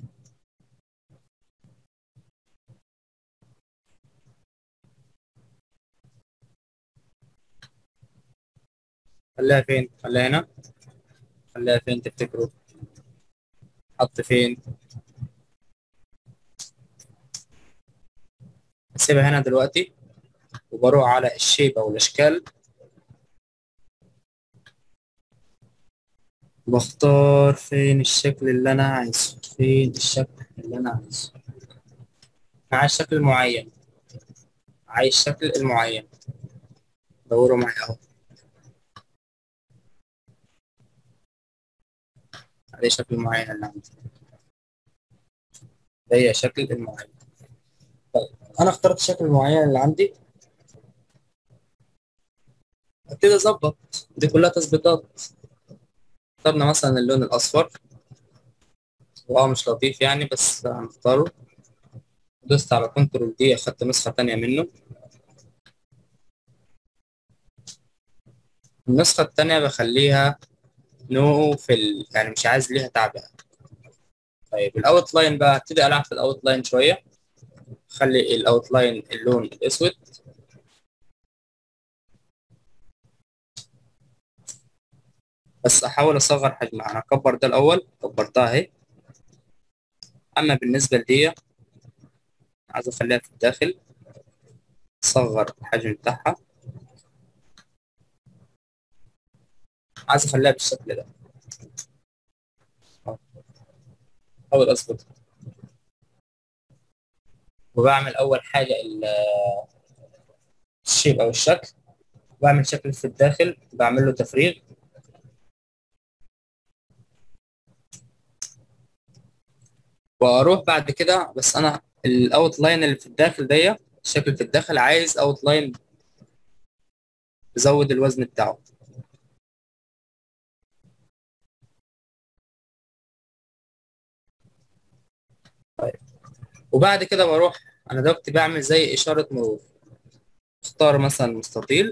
خليها فين خليها هنا خليها فين تفتكروا حط فين هسيبها هنا دلوقتي وبروح على الشيب او الاشكال بختار فين الشكل اللي انا عايزه فين الشكل اللي انا عايزه انا عايز شكل معين عايز شكل المعين دوروا معايا اهو عليه شكل معين اللي عندي ده هي شكل المعين طيب انا اخترت الشكل المعين اللي عندي ابتدي اظبط دي كلها تظبيطات اخترنا مثلا اللون الاصفر هو مش لطيف يعني بس هنختاره دوست على كنترول دي اخدت نسخة تانية منه النسخة التانية بخليها نو في ال... يعني مش عايز ليها تعبئة طيب الاوت لاين بقى هبتدي العب في الاوت لاين شوية خلي الاوت لاين اللون الاسود بس احاول اصغر حجمها انا اكبر ده الاول كبرتها اهي اما بالنسبة لدي عايز اخليها في الداخل اصغر الحجم بتاعها عايز اخليها بالشكل ده احاول اظبطها وبعمل اول حاجة الشيب او الشكل بعمل شكل في الداخل بعمل له تفريغ واروح بعد كده بس انا الاوت لاين اللي في الداخل دي الشكل في الداخل عايز اوت لاين يزود الوزن بتاعه طيب وبعد كده بروح انا دلوقتي بعمل زي اشاره مرور اختار مثلا مستطيل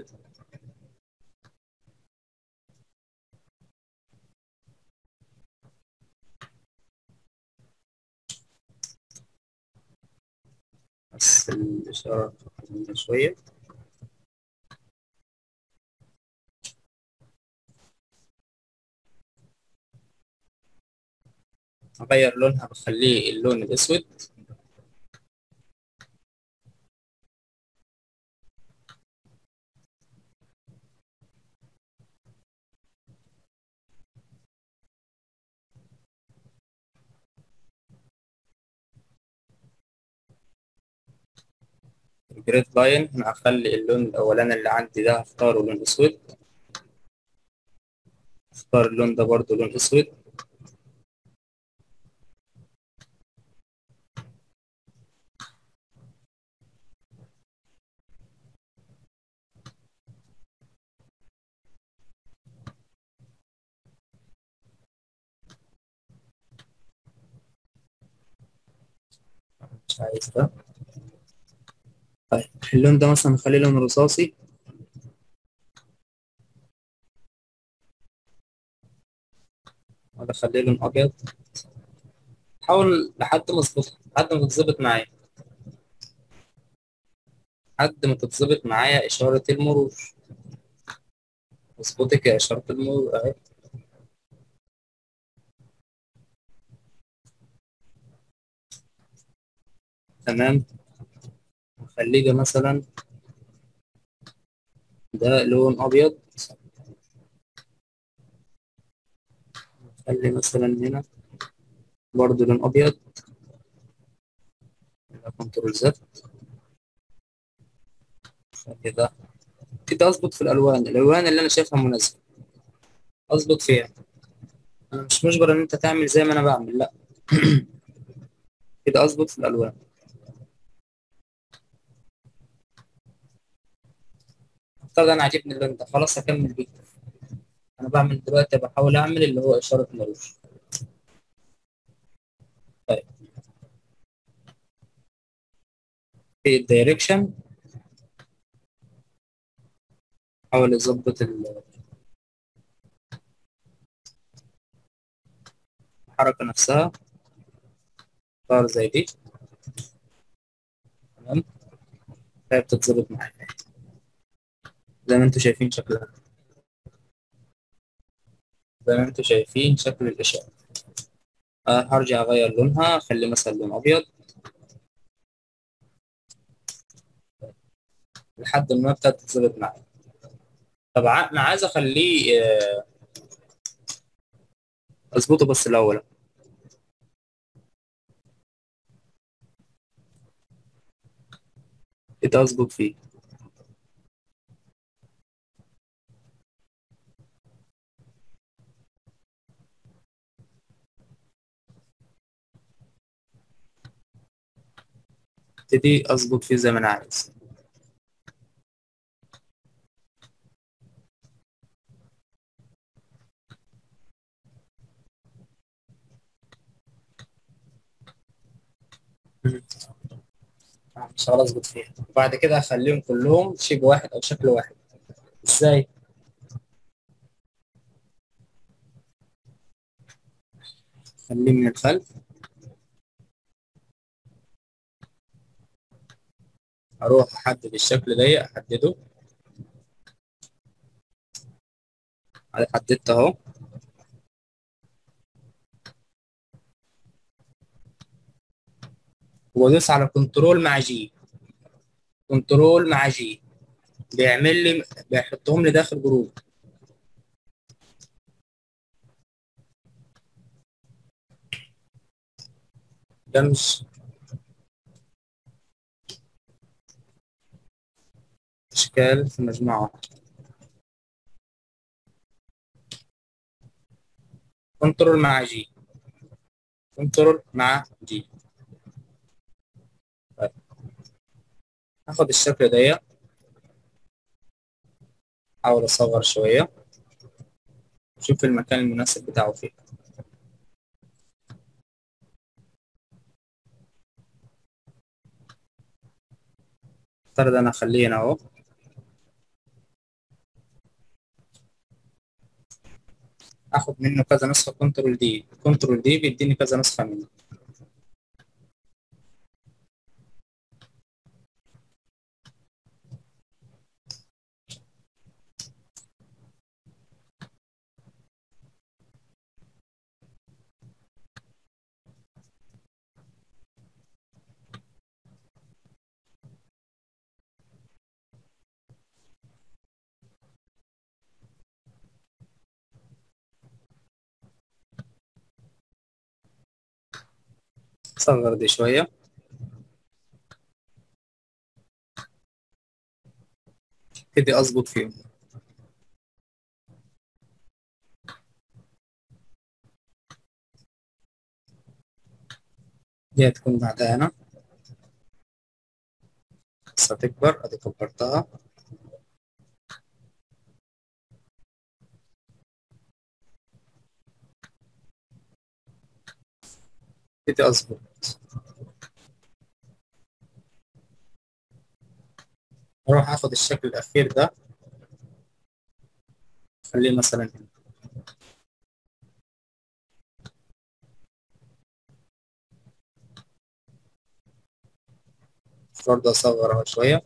بس الإشارة شوية أغير لونها بخليه اللون الأسود الجريد لاين انا هخلي اللون الاولاني اللي عندي ده هختاره لون اسود اختار اللون ده برضو لون اسود مش عايز ده طيب اللون ده مثلا نخليه لون رصاصي ولا خليه لون ابيض حاول لحد ما اظبطها لحد ما تتظبط معايا لحد ما تتظبط معايا اشارة المرور اظبطك يا اشارة المرور اهي تمام نخليه ده مثلا ده لون ابيض نخلي مثلا هنا برضو لون ابيض كنترول زد كده كده اظبط في الالوان الالوان اللي انا شايفها مناسبه اظبط فيها انا مش مجبر ان انت تعمل زي ما انا بعمل لا كده اظبط في الالوان افترض انا عاجبني اللون ده خلاص هكمل بيه انا بعمل دلوقتي بحاول اعمل اللي هو اشاره مرور طيب في الدايركشن حاول اظبط الحركه نفسها صار زي دي تمام هي بتتظبط معايا زي ما انتم شايفين شكلها زي ما انتم شايفين شكل الإشارة أه هرجع أغير لونها أخلي مثلا لون أبيض لحد ما ابتدت تتظبط معايا طبعا أنا عايز أخليه آه اظبطه بس الاول ايه ده اظبط فيه ابتدي اظبط فيه زي ما انا عايز شغال اظبط فيها وبعد كده اخليهم كلهم شيب واحد او شكل واحد ازاي خليه من الخلف اروح احدد الشكل ده احدده انا حددت اهو وادوس على كنترول مع جي كنترول مع جي بيعمل لي بيحطهم لي داخل جروب ده مش اشكال في مجموعة كنترول مع جي كنترول مع جي طيب. هاخد الشكل ده احاول اصغر شوية شوف المكان المناسب بتاعه فين افترض انا اخليه هنا اهو اخد منه كذا نسخة كنترول دي كنترول دي بيديني كذا نسخة منه صغر دي شوية ابتدي اظبط فيهم دي هتكون بعدها هنا بس هتكبر ادي كبرتها ابتدي اظبط اروح اخد الشكل الاخير ده خليه مثلا هنا برضه اصغرها شوية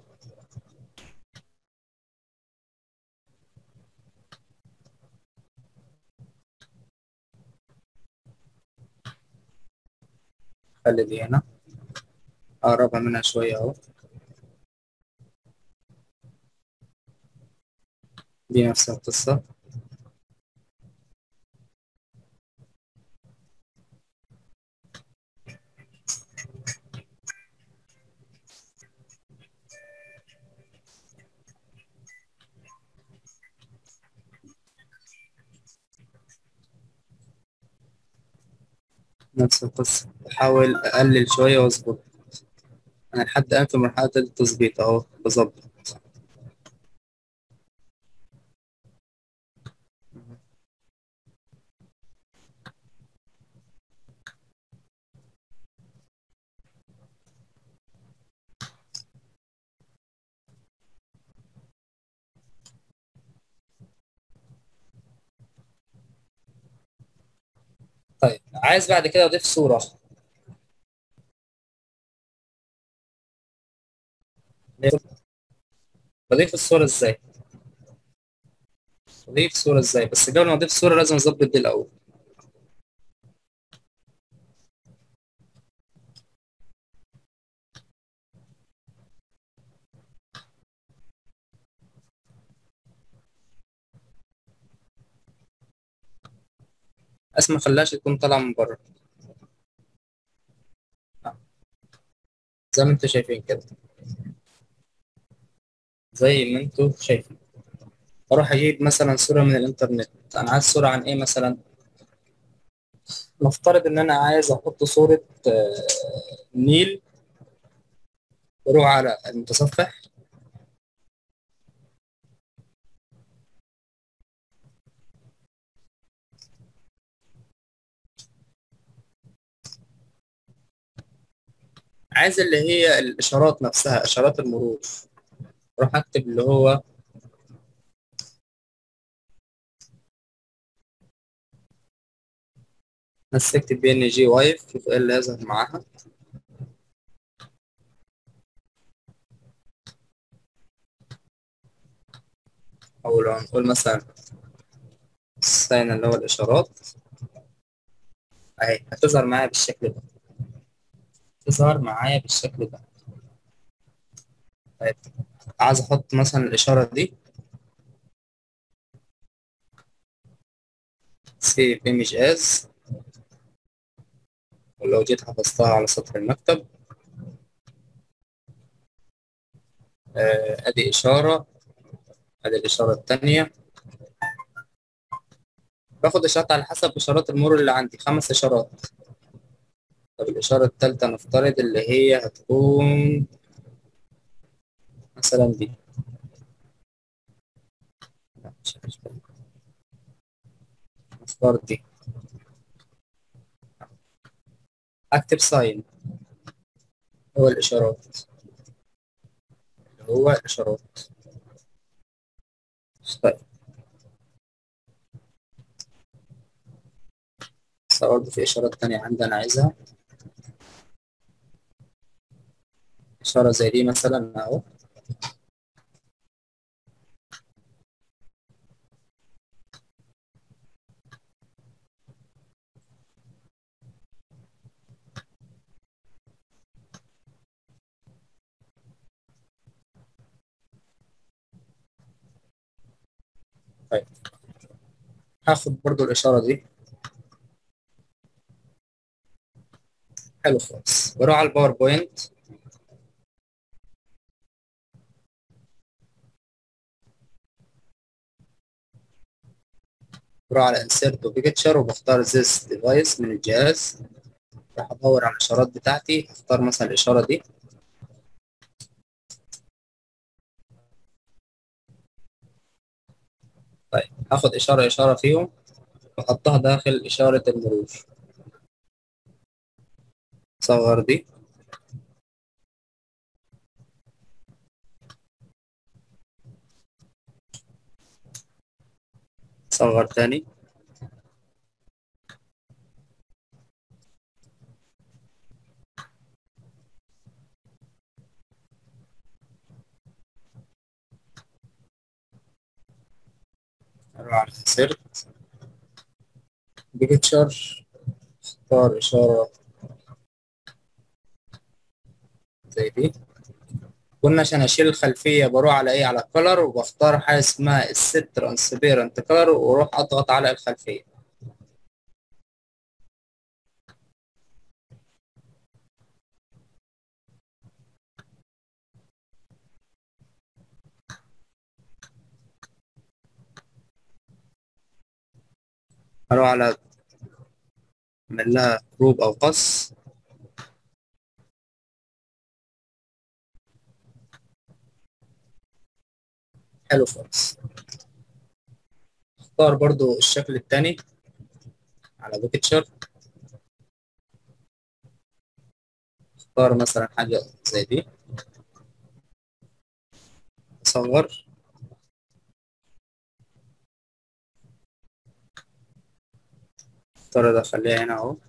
خلي دي هنا اقربها منها شوية اهو دي نفس القصة نفس القصة بحاول أقلل شوية وأظبط أنا لحد الآن في مرحلة التظبيط أهو بظبط طيب عايز بعد كده أضيف صورة بضيف الصورة إزاي؟ بضيف صورة إزاي؟ بس قبل ما أضيف صورة لازم أظبط دي الأول بس ما خلاش يكون طالع من بره زي ما انتوا شايفين كده زي ما انتوا شايفين اروح اجيب مثلا صورة من الانترنت انا عايز صورة عن ايه مثلا نفترض ان انا عايز احط صورة آه، نيل واروح على المتصفح عايز اللي هي الاشارات نفسها اشارات المرور اروح اكتب اللي هو بس اكتب بي ان جي وايف شوف ايه اللي يظهر معاها او لو هنقول مثلا الساين اللي هو الاشارات اهي هتظهر معايا بالشكل ده تظهر معايا بالشكل ده طيب عايز احط مثلا الاشاره دي سيف ايمج از ولو جيت حفظتها على سطح المكتب آه، ادي اشاره ادي الاشاره الثانيه باخد اشارات على حسب اشارات المرور اللي عندي خمس اشارات طب الاشاره الثالثه نفترض اللي هي هتكون مثلا دي لا، مش عارف. نفترض دي اكتب ساين هو الاشارات هو الاشارات طيب بس برضه في اشارات تانية عندي انا عايزها اشارة زي دي مثلا اهو طيب هاخد برضو الإشارة دي حلو خالص بروح على الباوربوينت بروح على insert وبيكتشر وبختار this device من الجهاز راح ادور على الإشارات بتاعتي اختار مثلا الإشارة دي طيب هاخد إشارة إشارة فيهم واحطها داخل إشارة المرور صغر دي صغر تاني اروح على insert بيكتشر اختار إشارة زي دي قلنا عشان اشيل الخلفيه بروح على ايه على كولر وبختار حاجه اسمها الست ترانسبيرنت كولر واروح اضغط على الخلفيه اروح على اعمل لها جروب او قص حلو خالص اختار برضو الشكل التاني على بيكتشر اختار مثلا حاجة زي دي اصغر اختار اخليها هنا اهو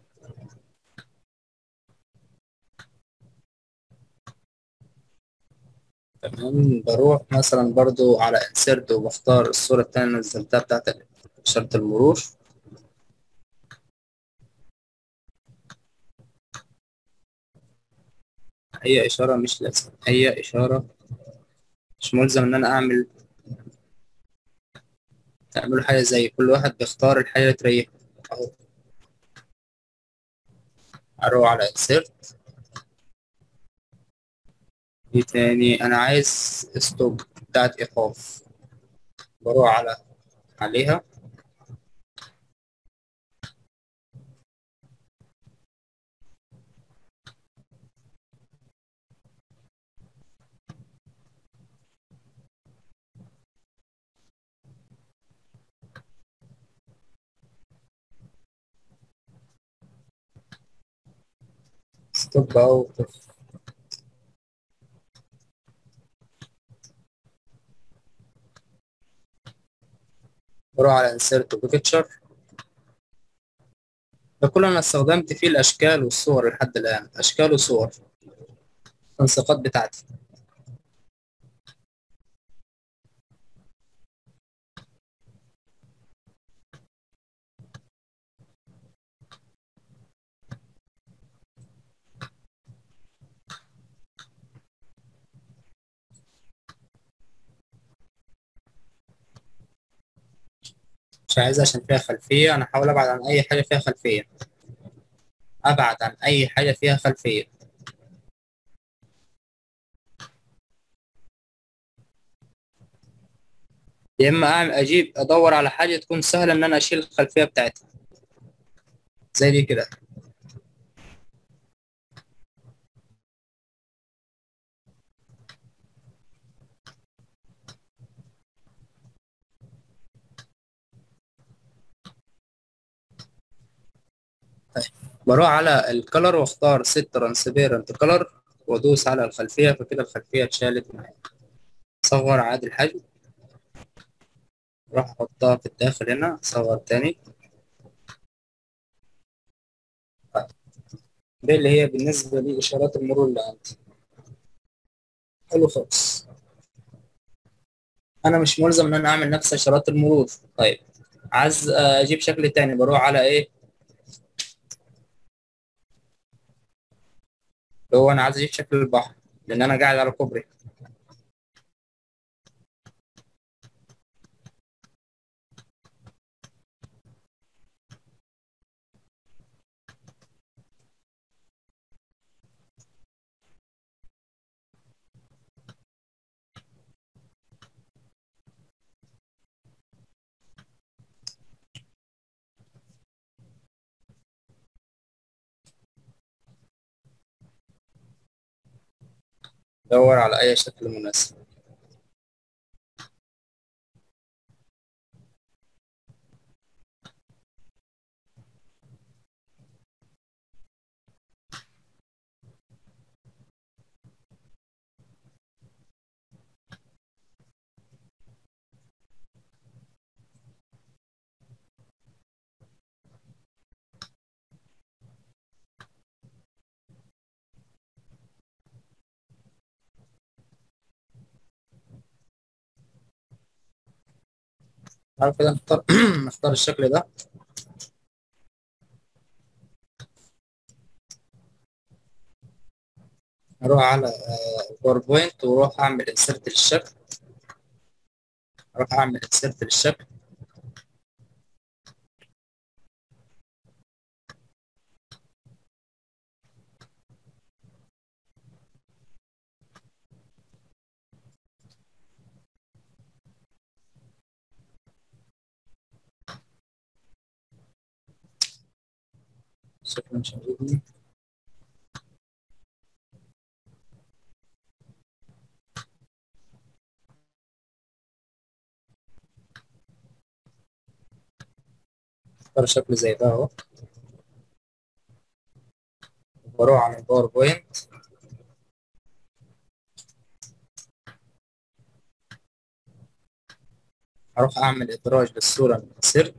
تمام بروح مثلا برضو على insert وبختار الصورة التانية اللي نزلتها بتاعت إشارة المرور هي إشارة مش لازم هي إشارة مش ملزم إن أنا أعمل تعملوا حاجة زي كل واحد بيختار الحاجة اللي تريحه أهو اروح على insert ايه تاني انا عايز ستوب بتاعت ايقاف بروح على عليها ستوب اوت بروح على insert picture ده كله انا استخدمت فيه الاشكال والصور لحد الان اشكال وصور التنسيقات بتاعتي مش عايز عشان فيها خلفية أنا هحاول أبعد عن أي حاجة فيها خلفية أبعد عن أي حاجة فيها خلفية يا إما أعمل أجيب أدور على حاجة تكون سهلة إن أنا أشيل الخلفية بتاعتها زي دي كده بروح على الكلر واختار ست ترانسبيرنت كلر وادوس على الخلفيه فكده الخلفيه اتشالت معايا صغر عادي الحجم راح احطها في الداخل هنا صغر تاني دي اللي هي بالنسبه لاشارات المرور اللي عندي حلو خالص انا مش ملزم ان انا اعمل نفس اشارات المرور طيب عايز اجيب شكل تاني بروح على ايه اللي هو انا عايز اجيب شكل البحر لان انا قاعد على كوبري دور على اي شكل مناسب عارف كده نختار نختار الشكل ده اروح على باوربوينت واروح اعمل انسرت للشكل اروح اعمل انسرت للشكل شكله مش عاجبني اختار شكل زي ده اهو بروح على الباوربوينت اروح اعمل ادراج للصورة من السيرت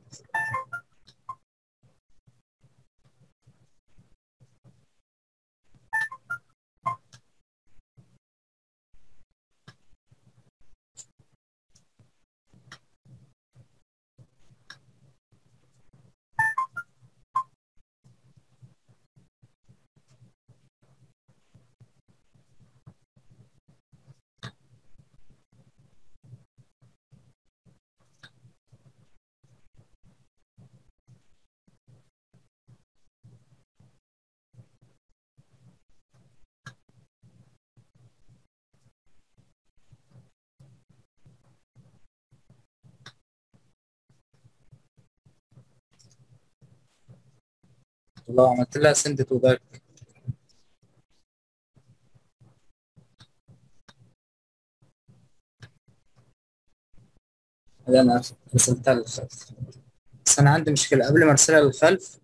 لو عملت لها سند تو باك انا رسلتها للخلف بس انا عندي مشكله قبل ما ارسلها للخلف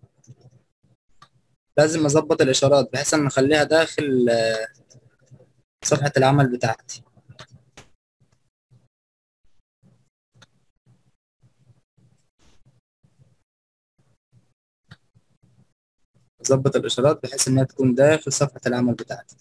لازم اظبط الاشارات بحيث ان اخليها داخل آه، صفحه العمل بتاعتي اظبط الاشارات بحيث انها تكون داخل صفحه العمل بتاعتي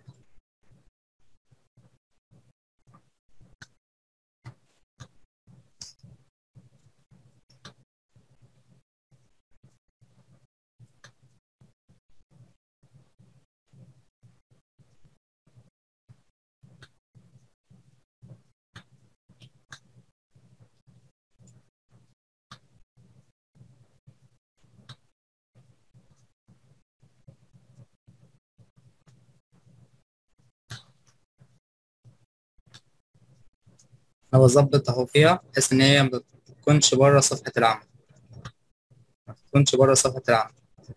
انا بظبط اهو فيها بحيث ان هي ما تكونش بره صفحه العمل ما تكونش بره صفحه العمل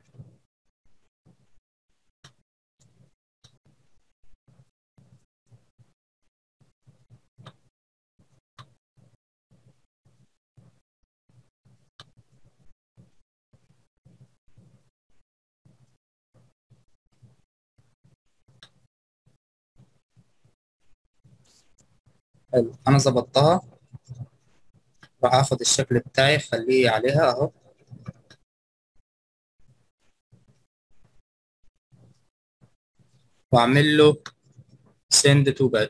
حلو انا ظبطتها راح اخد الشكل بتاعي اخليه عليها اهو واعمل له send to back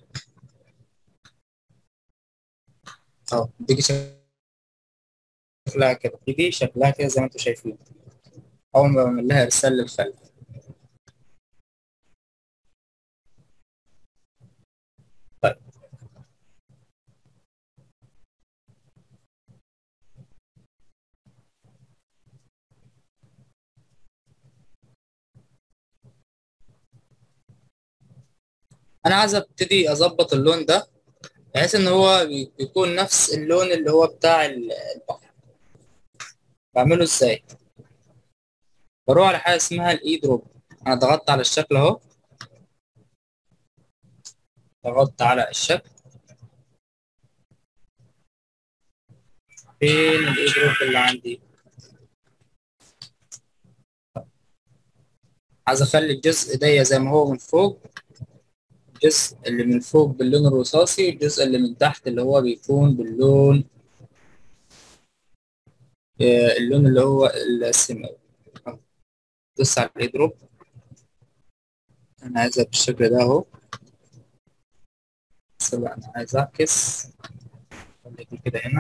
اهو دي شكلها كده دي شكلها كده زي ما انتم شايفين اول ما بعمل لها ارسال للخلف طيب انا عايز ابتدي اظبط اللون ده بحيث ان هو بي- بيكون نفس اللون اللي هو بتاع ال- البحر بعمله ازاي بروح على حاجه اسمها الاي دروب انا ضغطت على الشكل اهو ضغطت على الشكل فين الاي دروب اللي عندي عايز اخلي الجزء ده زي ما هو من فوق الجزء اللي من فوق باللون الرصاصي والجزء اللي من تحت اللي هو بيكون باللون آه، اللون اللي هو السماوي بص على الايدروب انا عايزها بالشكل ده اهو بس لا انا عايز اعكس خلي دي كده هنا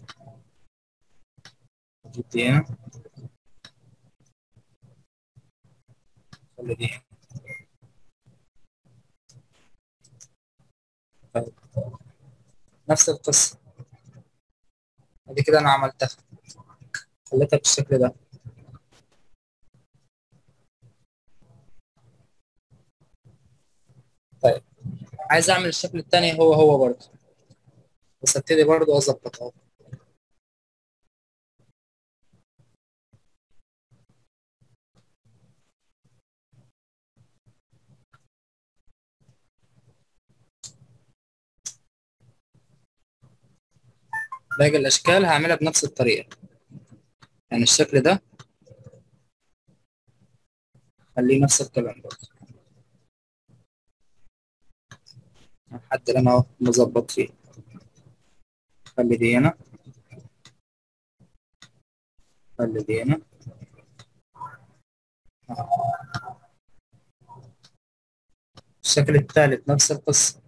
اجيب دي هنا خلي دي هنا طيب. نفس القصة ادي كده انا عملتها خليتها بالشكل ده طيب عايز اعمل الشكل التاني هو هو برضه بس ابتدي برضه اظبط اهو باقي الاشكال هعملها بنفس الطريقة يعني الشكل ده خليه نفس الكلام برضه الحد اللي انا اهو مظبط فيه خلي دي هنا خلي دي هنا الشكل الثالث نفس القصة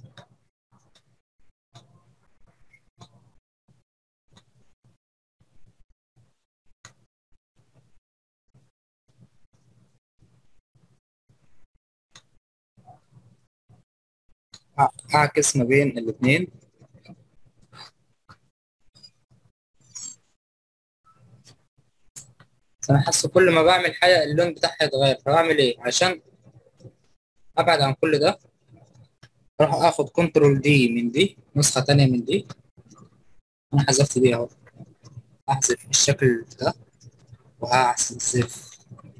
أع- أعكس ما بين الاثنين بس أنا حاسه كل ما بعمل حاجة اللون بتاعها يتغير فبعمل إيه عشان أبعد عن كل ده أروح آخد كنترول دي من دي نسخة تانية من دي أنا حذفت دي أهو أحذف الشكل ده وهحذف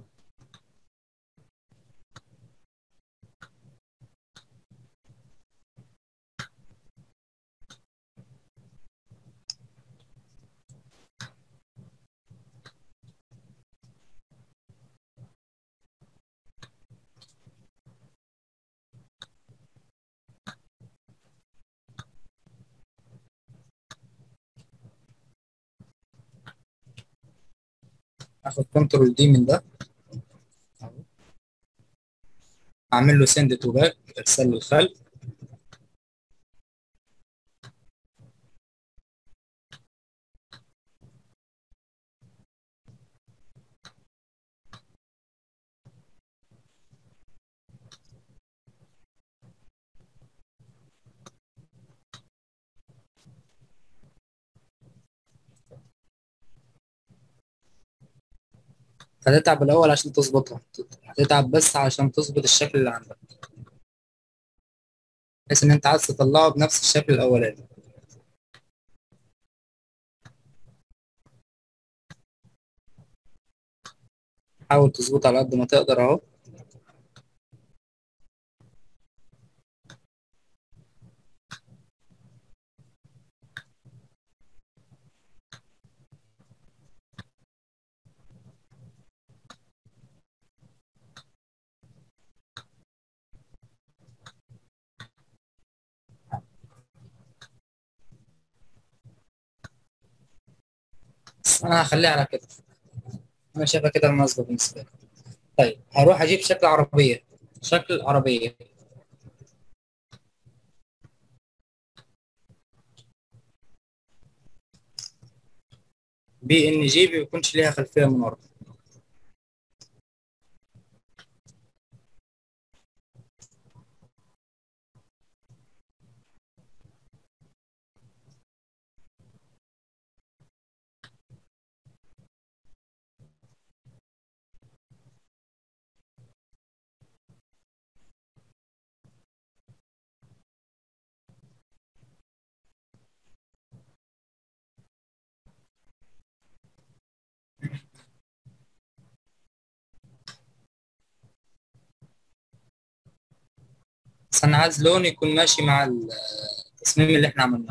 اخد كنترول دي من ده أهو. اعمل له سند تو باك ارسال للخلف هتتعب الأول عشان تظبطها هتتعب بس عشان تظبط الشكل اللي عندك بحيث إن أنت عايز تطلعه بنفس الشكل الأولاني حاول تظبط على قد ما تقدر أهو بس أنا هخليها على كده أنا شايفها كده مناسبة بالنسبة لي طيب هروح أجيب شكل عربية شكل عربية بي إن جي بيكونش ليها خلفية من ورا بس أنا عايز لون يكون ماشي مع التصميم اللي إحنا عملناه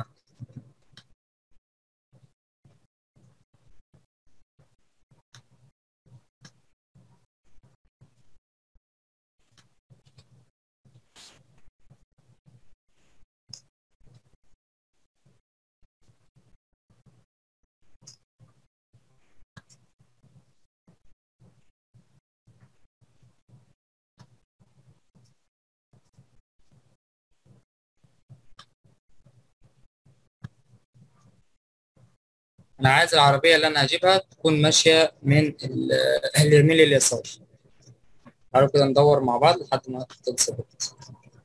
أنا عايز العربية اللي أنا هجيبها تكون ماشية من ال- اليمين لليسار تعالوا كده ندور مع بعض لحد ما تتظبط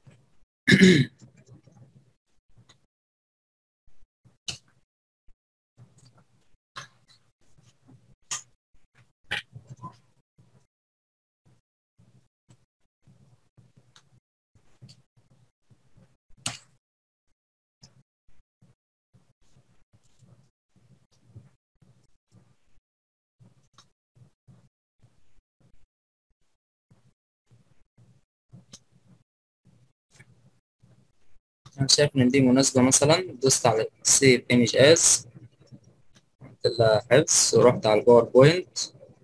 أنا شايف إن دي مناسبة مثلا دوست على سيف ايمج از قلت لها حفظ ورحت على الباوربوينت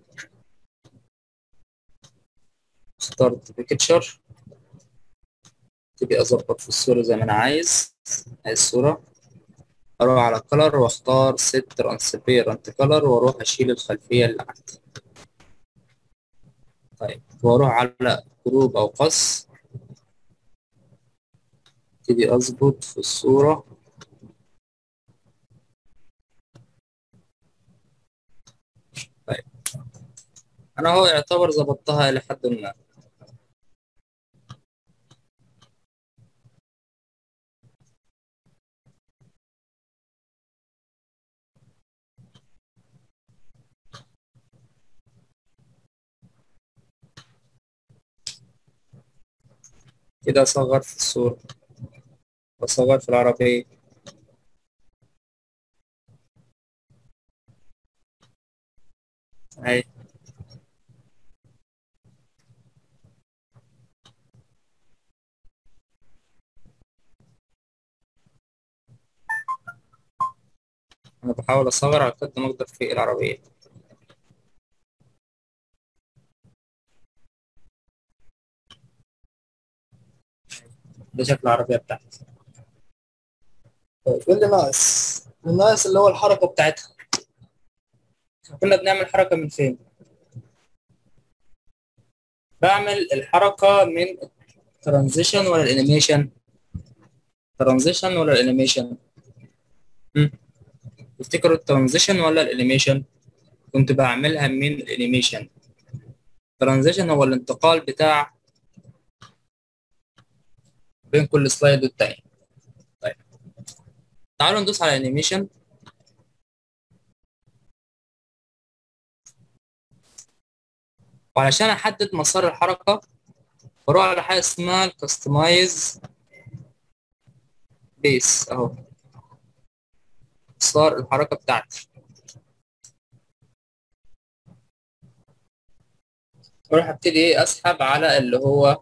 اخترت بيكتشر تبي أظبط في الصورة زي ما أنا عايز عايز صورة أروح على كلر وأختار ست ترانسبيرنت كلر وأروح أشيل الخلفية اللي عندي طيب وأروح على جروب أو قص ابتدي أظبط في الصورة طيب أنا هو يعتبر ظبطتها إلى حد ما كده أصغر في الصورة وأصغر في العربية أهي أنا بحاول أصغر على قد ما أقدر في العربية ده شكل العربية بتاعتي طيب إيه اللي ناقص؟ اللي ناقص اللي هو الحركة بتاعتها كنا بنعمل حركة من فين؟ بعمل الحركة من ترانزيشن ولا الانيميشن ترانزيشن ولا الانيميشن تفتكروا الترانزيشن ولا الانيميشن كنت بعملها من الانيميشن ترانزيشن هو الانتقال بتاع بين كل سلايد والتاني طيب تعالوا ندوس على انيميشن وعلشان احدد مسار الحركه بروح على حاجه اسمها الكستمايز بيس اهو مسار الحركه بتاعتي اروح ابتدي ايه اسحب على اللي هو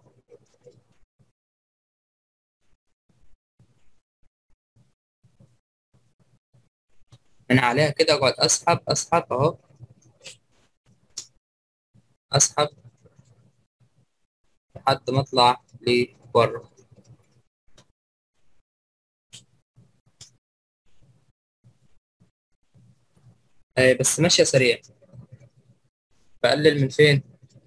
من عليها كده اقعد اسحب اسحب اهو اسحب لحد ما اطلع لبره آه بس ماشيه سريع بقلل من فين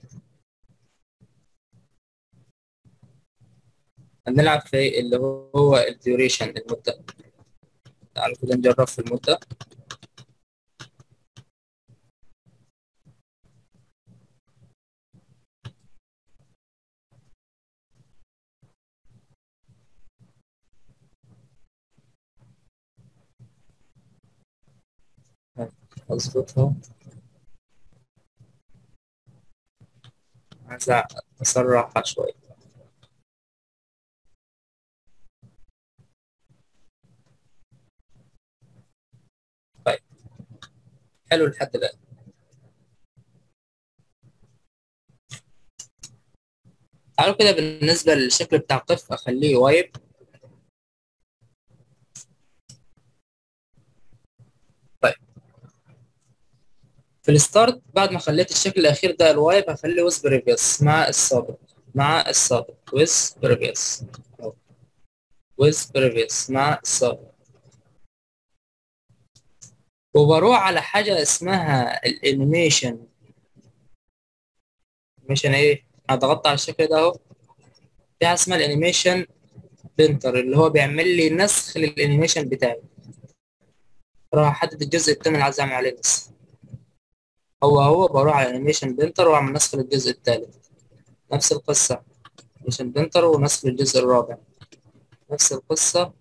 هنلعب في اللي هو الديوريشن المدة تعالوا كده نجرب في المدة اظبطها عايز اسرعها شوية طيب حلو لحد الآن تعالوا كده بالنسبة للشكل بتاع القف أخليه وايب طيب في الستارت بعد ما خليت الشكل الأخير ده الوايب هخليه ويز بريفيوس مع السابق مع السابق ويز بريفيوس ويز بريفيوس مع السابق وبروح على حاجة اسمها الانيميشن انيميشن ايه؟ انا ضغطت على الشكل ده اهو في حاجة اسمها الانيميشن بنتر اللي هو بيعمل لي نسخ للانيميشن بتاعي راح احدد الجزء التاني اللي عايز اعمل عليه نسخ هو هو بروح على انيميشن بنتر واعمل نسخ للجزء التالت نفس القصة انيميشن بنتر ونسخ للجزء الرابع نفس القصة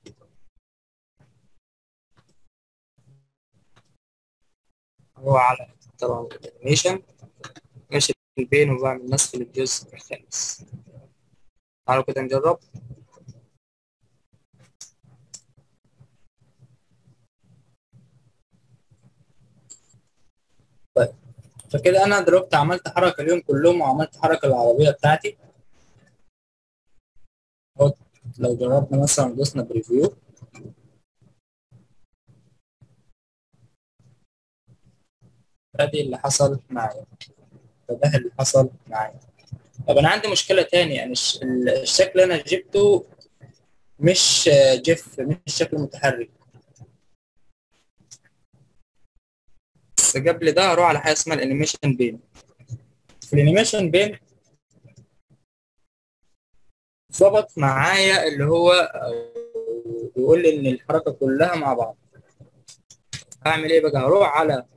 هو على طبعا الانيميشن ماشي البين وبعمل نسخ للجزء الخامس تعالوا كده نجرب طيب فكده انا دلوقتي عملت حركه اليوم كلهم وعملت حركه العربيه بتاعتي اهو لو جربنا مثلا دوسنا بريفيو ادي اللي حصل معايا فده اللي حصل معايا طب انا عندي مشكله تاني يعني الشكل اللي انا جبته مش جيف مش شكل متحرك بس قبل ده هروح على حاجه اسمها الانيميشن بين في الانيميشن بين ظبط معايا اللي هو بيقول لي ان الحركه كلها مع بعض هعمل ايه بقى هروح على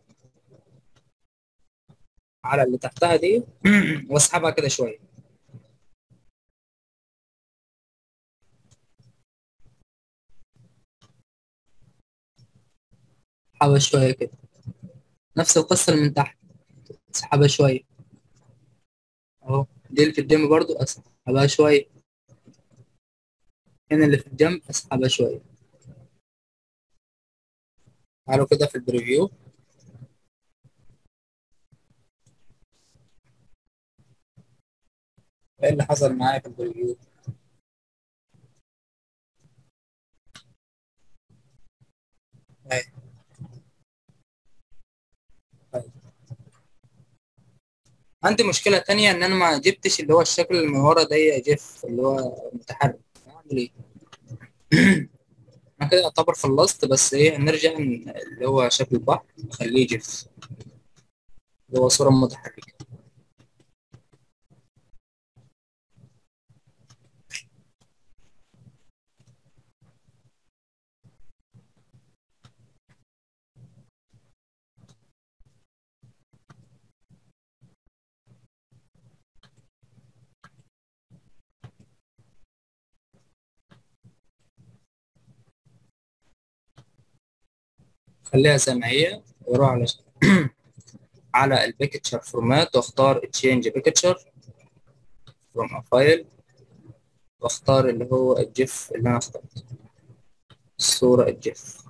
على اللي تحتها دي واسحبها كده شويه اسحبها شويه كده نفس القصه اللي من تحت اسحبها شويه اهو دي اللي في الدم برضو اسحبها شويه هنا اللي في الجنب اسحبها شويه تعالوا كده في البريفيو ايه اللي حصل معايا في البريفيو طيب طيب عندي مشكلة تانية إن أنا ما جبتش اللي هو الشكل اللي من ورا ده يا جيف اللي هو متحرك أعمل إيه؟ أنا كده أعتبر خلصت بس إيه هنرجع اللي هو شكل البحر نخليه جيف اللي هو صورة متحركة خليها زي ما هي واروح على على البيكتشر فورمات واختار تشينج بيكتشر فروم ا فايل واختار اللي هو الجيف اللي انا اخترته الصورة الجيف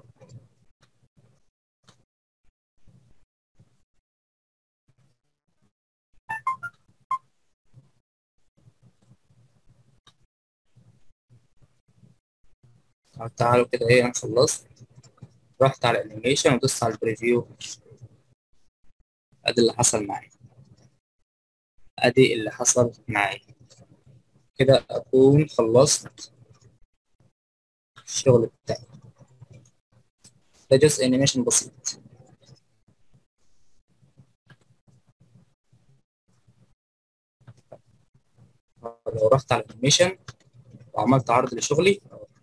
تعالوا كده ايه انا خلصت رحت على الانيميشن ودوست على البريفيو ادي اللي حصل معايا ادي اللي حصل معايا كده اكون خلصت الشغل بتاعي ده جزء انيميشن بسيط لو رحت على الانيميشن وعملت عرض لشغلي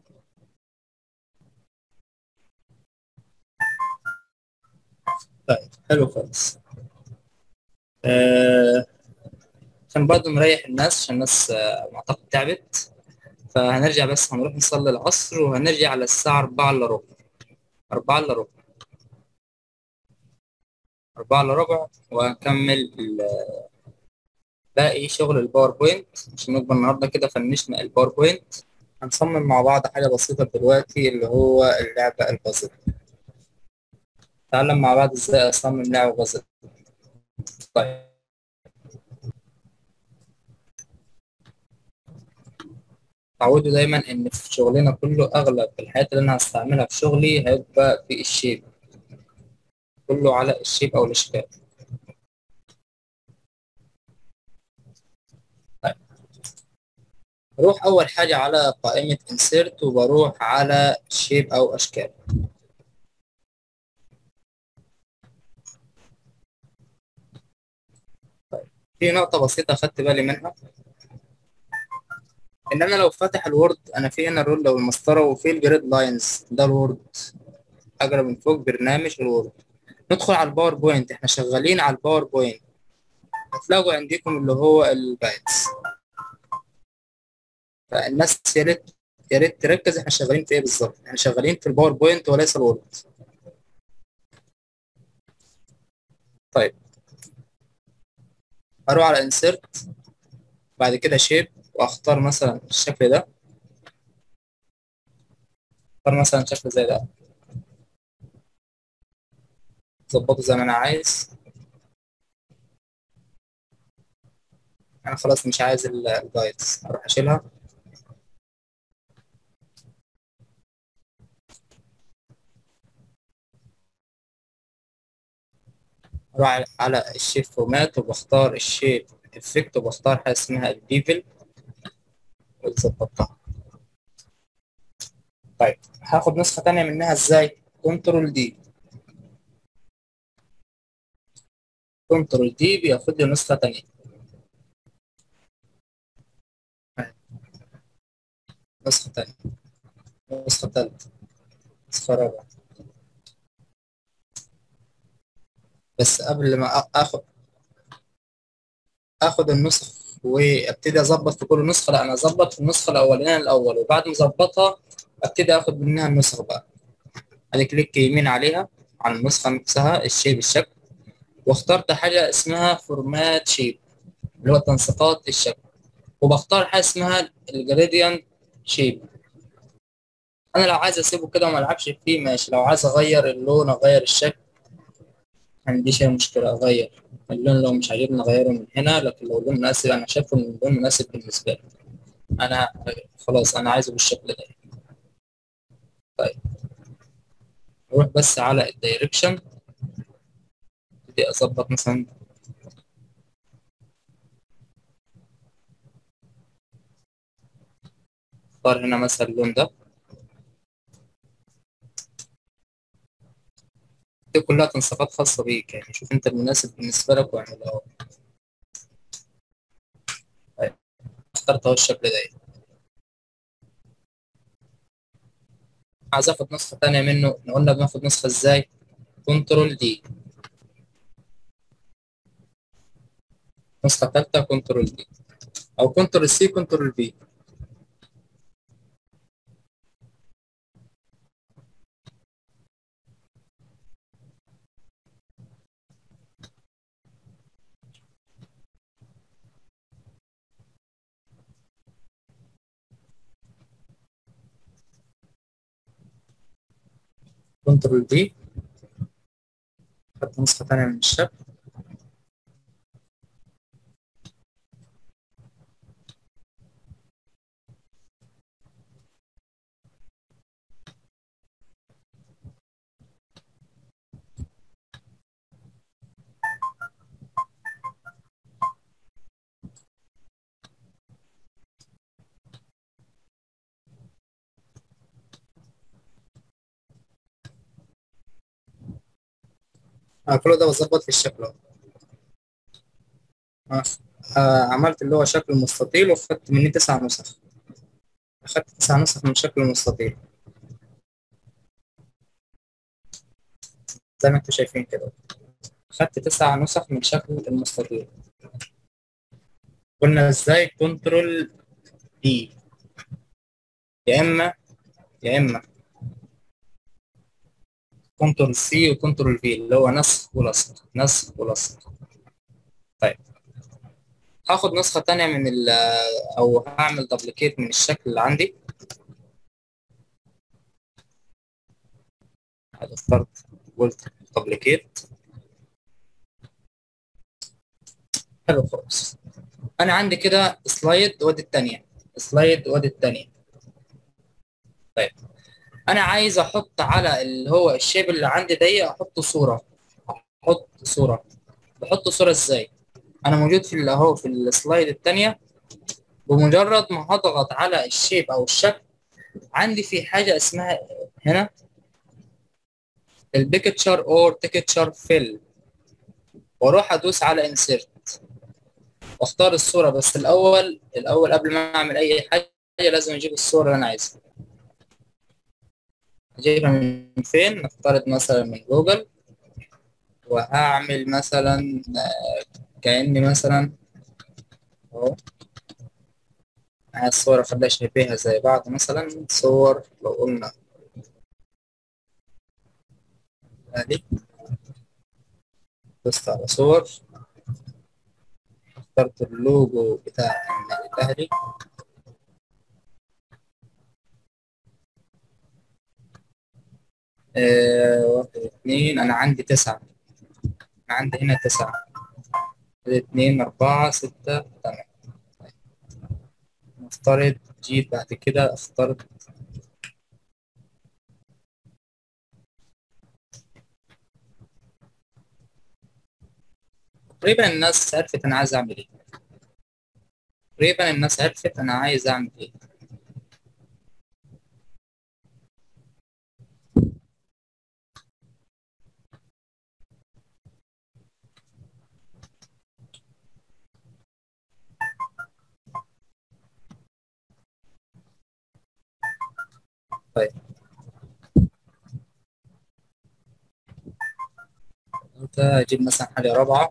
طيب حلو خالص آه عشان برضه نريح الناس عشان الناس آه معتقد تعبت فهنرجع بس هنروح نصلي العصر وهنرجع على الساعة أربعة إلا ربع أربعة إلا ربع أربعة إلا ربع وهنكمل باقي شغل الباوربوينت عشان نبقى النهاردة كده فنشنا الباوربوينت هنصمم مع بعض حاجة بسيطة دلوقتي اللي هو اللعبة البازل نتعلم مع بعض ازاي اصمم لعبة بازل طيب تعودوا دايما ان في شغلنا كله اغلب الحاجات اللي انا هستعملها في شغلي هيبقى في الشيب كله على الشيب او الاشكال طيب بروح اول حاجة على قائمة insert وبروح على shape او اشكال في نقطة بسيطة أخدت بالي منها إن أنا لو فاتح الوورد أنا في هنا الرول والمسطرة وفي الجريد لاينز ده الوورد أجرى من فوق برنامج الوورد ندخل على الباوربوينت إحنا شغالين على الباوربوينت هتلاقوا عندكم اللي هو الجايدز فالناس يا ريت يا ريت تركز إحنا شغالين في إيه بالظبط إحنا شغالين في الباوربوينت وليس الوورد طيب اروح على insert بعد كده shape واختار مثلا الشكل ده اختار مثلا شكل زي ده اظبطه زي ما انا عايز انا خلاص مش عايز الجايدز اروح اشيلها اروح على الشيب فورمات وبختار الشيب افكت وبختار حاجه اسمها البيفل وظبطتها طيب هاخد نسخه تانية منها ازاي كنترول دي كنترول دي بياخد لي نسخه تانية نسخه تانية نسخه تالتة نسخه رابعه بس قبل ما اخد اخد النسخ وابتدي اظبط في كل نسخه لا انا اظبط في النسخه الاولانيه الاول وبعد ما اظبطها ابتدي اخد منها النسخ بقى ادي كليك يمين عليها على النسخه نفسها الشيب الشكل واخترت حاجه اسمها فورمات شيب اللي هو تنسيقات الشكل وبختار حاجه اسمها الجريدينت شيب انا لو عايز اسيبه كده وما العبش فيه ماشي لو عايز اغير اللون اغير الشكل ما عنديش اي مشكله اغير اللون لو مش عاجبني اغيره من هنا لكن لو اللون مناسب انا شايفه ان اللون مناسب بالنسبه لي انا خلاص انا عايزه بالشكل ده طيب اروح بس على الدايركشن ابتدي اظبط مثلا اختار هنا مثلا اللون ده دي كلها تنسيقات خاصة بيك يعني شوف انت المناسب بالنسبة لك واعملها طيب اخترت اهو الشكل ده عايز اخد نسخة تانية منه قلنا بناخد نسخة ازاي كنترول دي نسخة تالتة كنترول دي او كنترول سي كنترول بي كنترول دي خدت نسخة تانية من الشكل آه كل ده بظبط في الشكل اهو آه. آه عملت اللي هو شكل مستطيل وخدت مني تسع نسخ أخدت تسع نسخ من شكل المستطيل زي ما انتم شايفين كده خدت تسع نسخ من شكل المستطيل قلنا ازاي كنترول دي يا اما يا اما كنترول سي وكنترول في اللي هو نسخ ولصق نسخ ولصق طيب هاخد نسخة تانية من ال أو هعمل دبليكيت من الشكل اللي عندي اخترت قلت دبليكيت حلو خالص أنا عندي كده سلايد وادي التانية سلايد وادي التانية طيب انا عايز احط على اللي هو الشيب اللي عندي ده احط صوره احط صوره بحط صوره ازاي انا موجود في اهو في السلايد الثانيه بمجرد ما هضغط على الشيب او الشكل عندي في حاجه اسمها هنا البيكتشر اور تكتشر فيل واروح ادوس على انسيرت واختار الصوره بس الاول الاول قبل ما اعمل اي حاجه لازم اجيب الصوره اللي انا عايزها اجيبها من فين نفترض مثلا من جوجل وهعمل مثلا كأني مثلا اهو عايز صورة خليها شبيهة زي بعض مثلا صور لو قلنا ادي دوست على صور اخترت اللوجو بتاع النادي الاهلي آه، واحد اتنين أنا عندي تسعة أنا عندي هنا تسعة اتنين أربعة ستة تمام نفترض جيت بعد كده اخترت تقريبا الناس عرفت أنا عايز أعمل إيه تقريبا الناس عرفت أنا عايز أعمل إيه طيب انت اجيب مثلا حاجة رابعة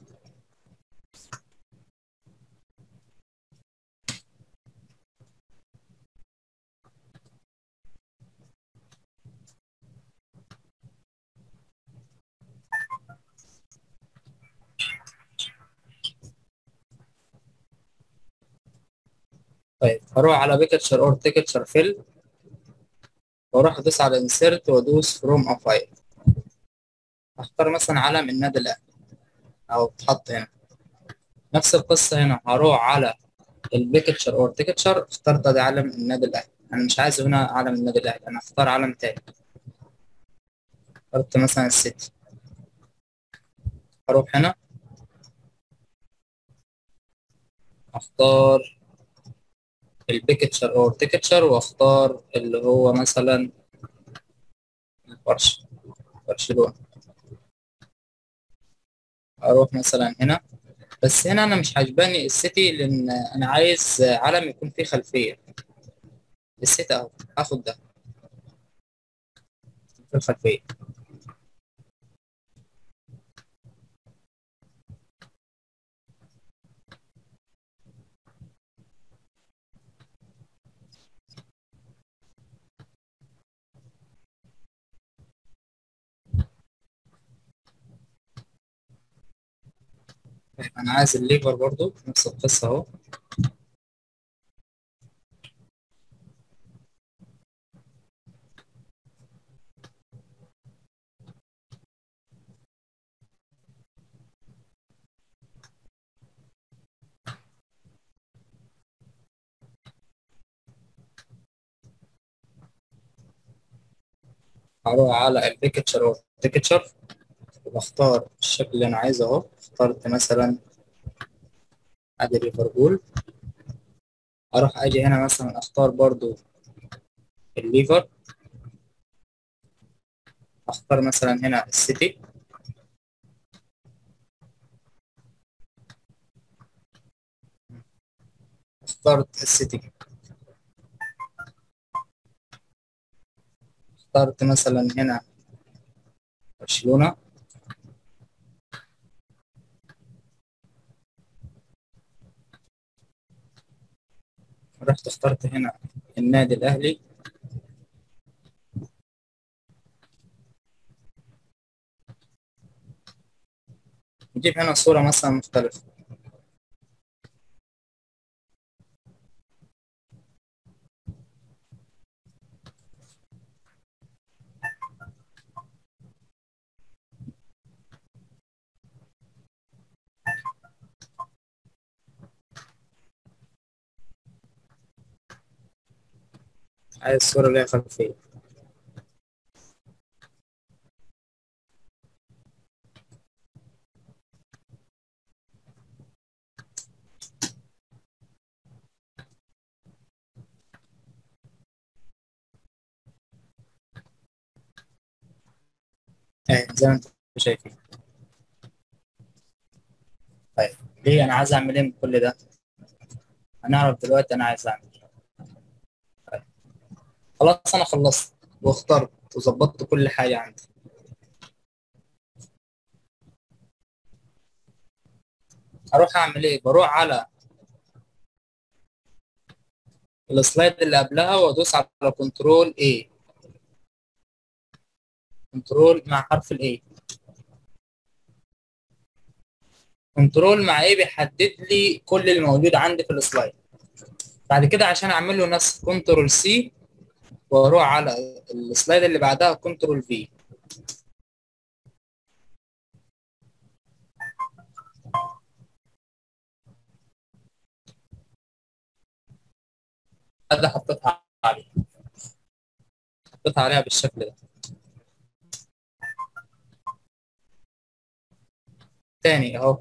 طيب هروح على بيكتشر اور تيكتشر فيل واروح ادوس على انسيرت وادوس فروم ا فايل اختار مثلا علم النادي الاهلي او تحط هنا نفس القصه هنا هروح على البيكتشر اور تيكتشر اخترت ادي علم النادي الاهلي انا مش عايز هنا علم النادي الاهلي انا اختار علم تاني اخترت مثلا السيتي اروح هنا اختار البيكتشر اور تيكتشر واختار اللي هو مثلا البرش برشلونة اروح مثلا هنا بس هنا انا مش عجباني السيتي لان انا عايز علم يكون فيه خلفية السيتي اهو هاخد ده في الخلفية طيب انا عايز الليفر برضو نفس القصة اهو هروح على البيكتشر والتكتشر وبختار الشكل اللي انا عايزه اهو اخترت مثلا ادي ليفربول اروح اجي هنا مثلا اختار برضو الليفر اختار مثلا هنا السيتي اخترت السيتي اخترت مثلا هنا برشلونة رحت اخترت هنا النادي الأهلي نجيب هنا صورة مثلا مختلفة عايز الصورة اللي هي خلفية اهي زي ما انتم شايفين طيب ليه انا عايز اعمل ايه من كل ده هنعرف دلوقتي انا عايز اعمل ايه طيب. خلاص انا خلصت واخترت وظبطت كل حاجة عندي اروح اعمل ايه بروح على السلايد اللي قبلها وادوس على كنترول A كنترول مع حرف الاي كنترول مع ايه بيحدد لي كل اللي موجود عندي في السلايد بعد كده عشان اعمل له نسخ كنترول سي واروح على السلايد اللي بعدها كنترول في هذا حطيتها عليه حطيتها عليها بالشكل ده تاني اهو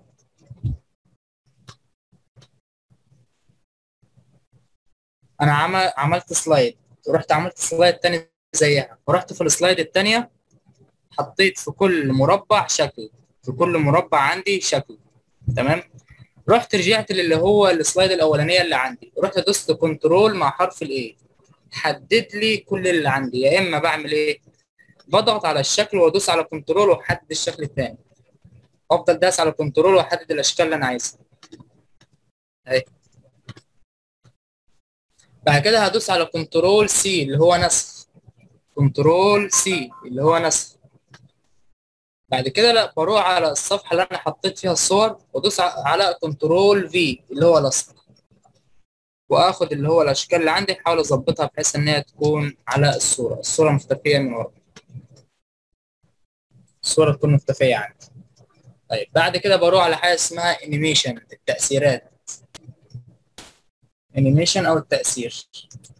انا عمل عملت سلايد ورحت عملت سلايد تاني زيها ورحت في السلايد التانية حطيت في كل مربع شكل في كل مربع عندي شكل تمام رحت رجعت للي هو السلايد الاولانيه اللي عندي رحت دوست كنترول مع حرف الاي حدد لي كل اللي عندي يا اما بعمل ايه بضغط على الشكل وادوس على كنترول واحدد الشكل الثاني افضل داس على كنترول واحدد الاشكال اللي انا عايزها اهي بعد كده هدوس على كنترول سي اللي هو نسخ كنترول سي اللي هو نسخ بعد كده لا بروح على الصفحه اللي انا حطيت فيها الصور وادوس على كنترول في اللي هو لصق واخد اللي هو الاشكال اللي عندي احاول اظبطها بحيث ان هي تكون على الصوره الصوره مختفيه من ورا الصوره تكون مختفيه عندي طيب بعد كده بروح على حاجه اسمها انيميشن التاثيرات انيميشن او التاثير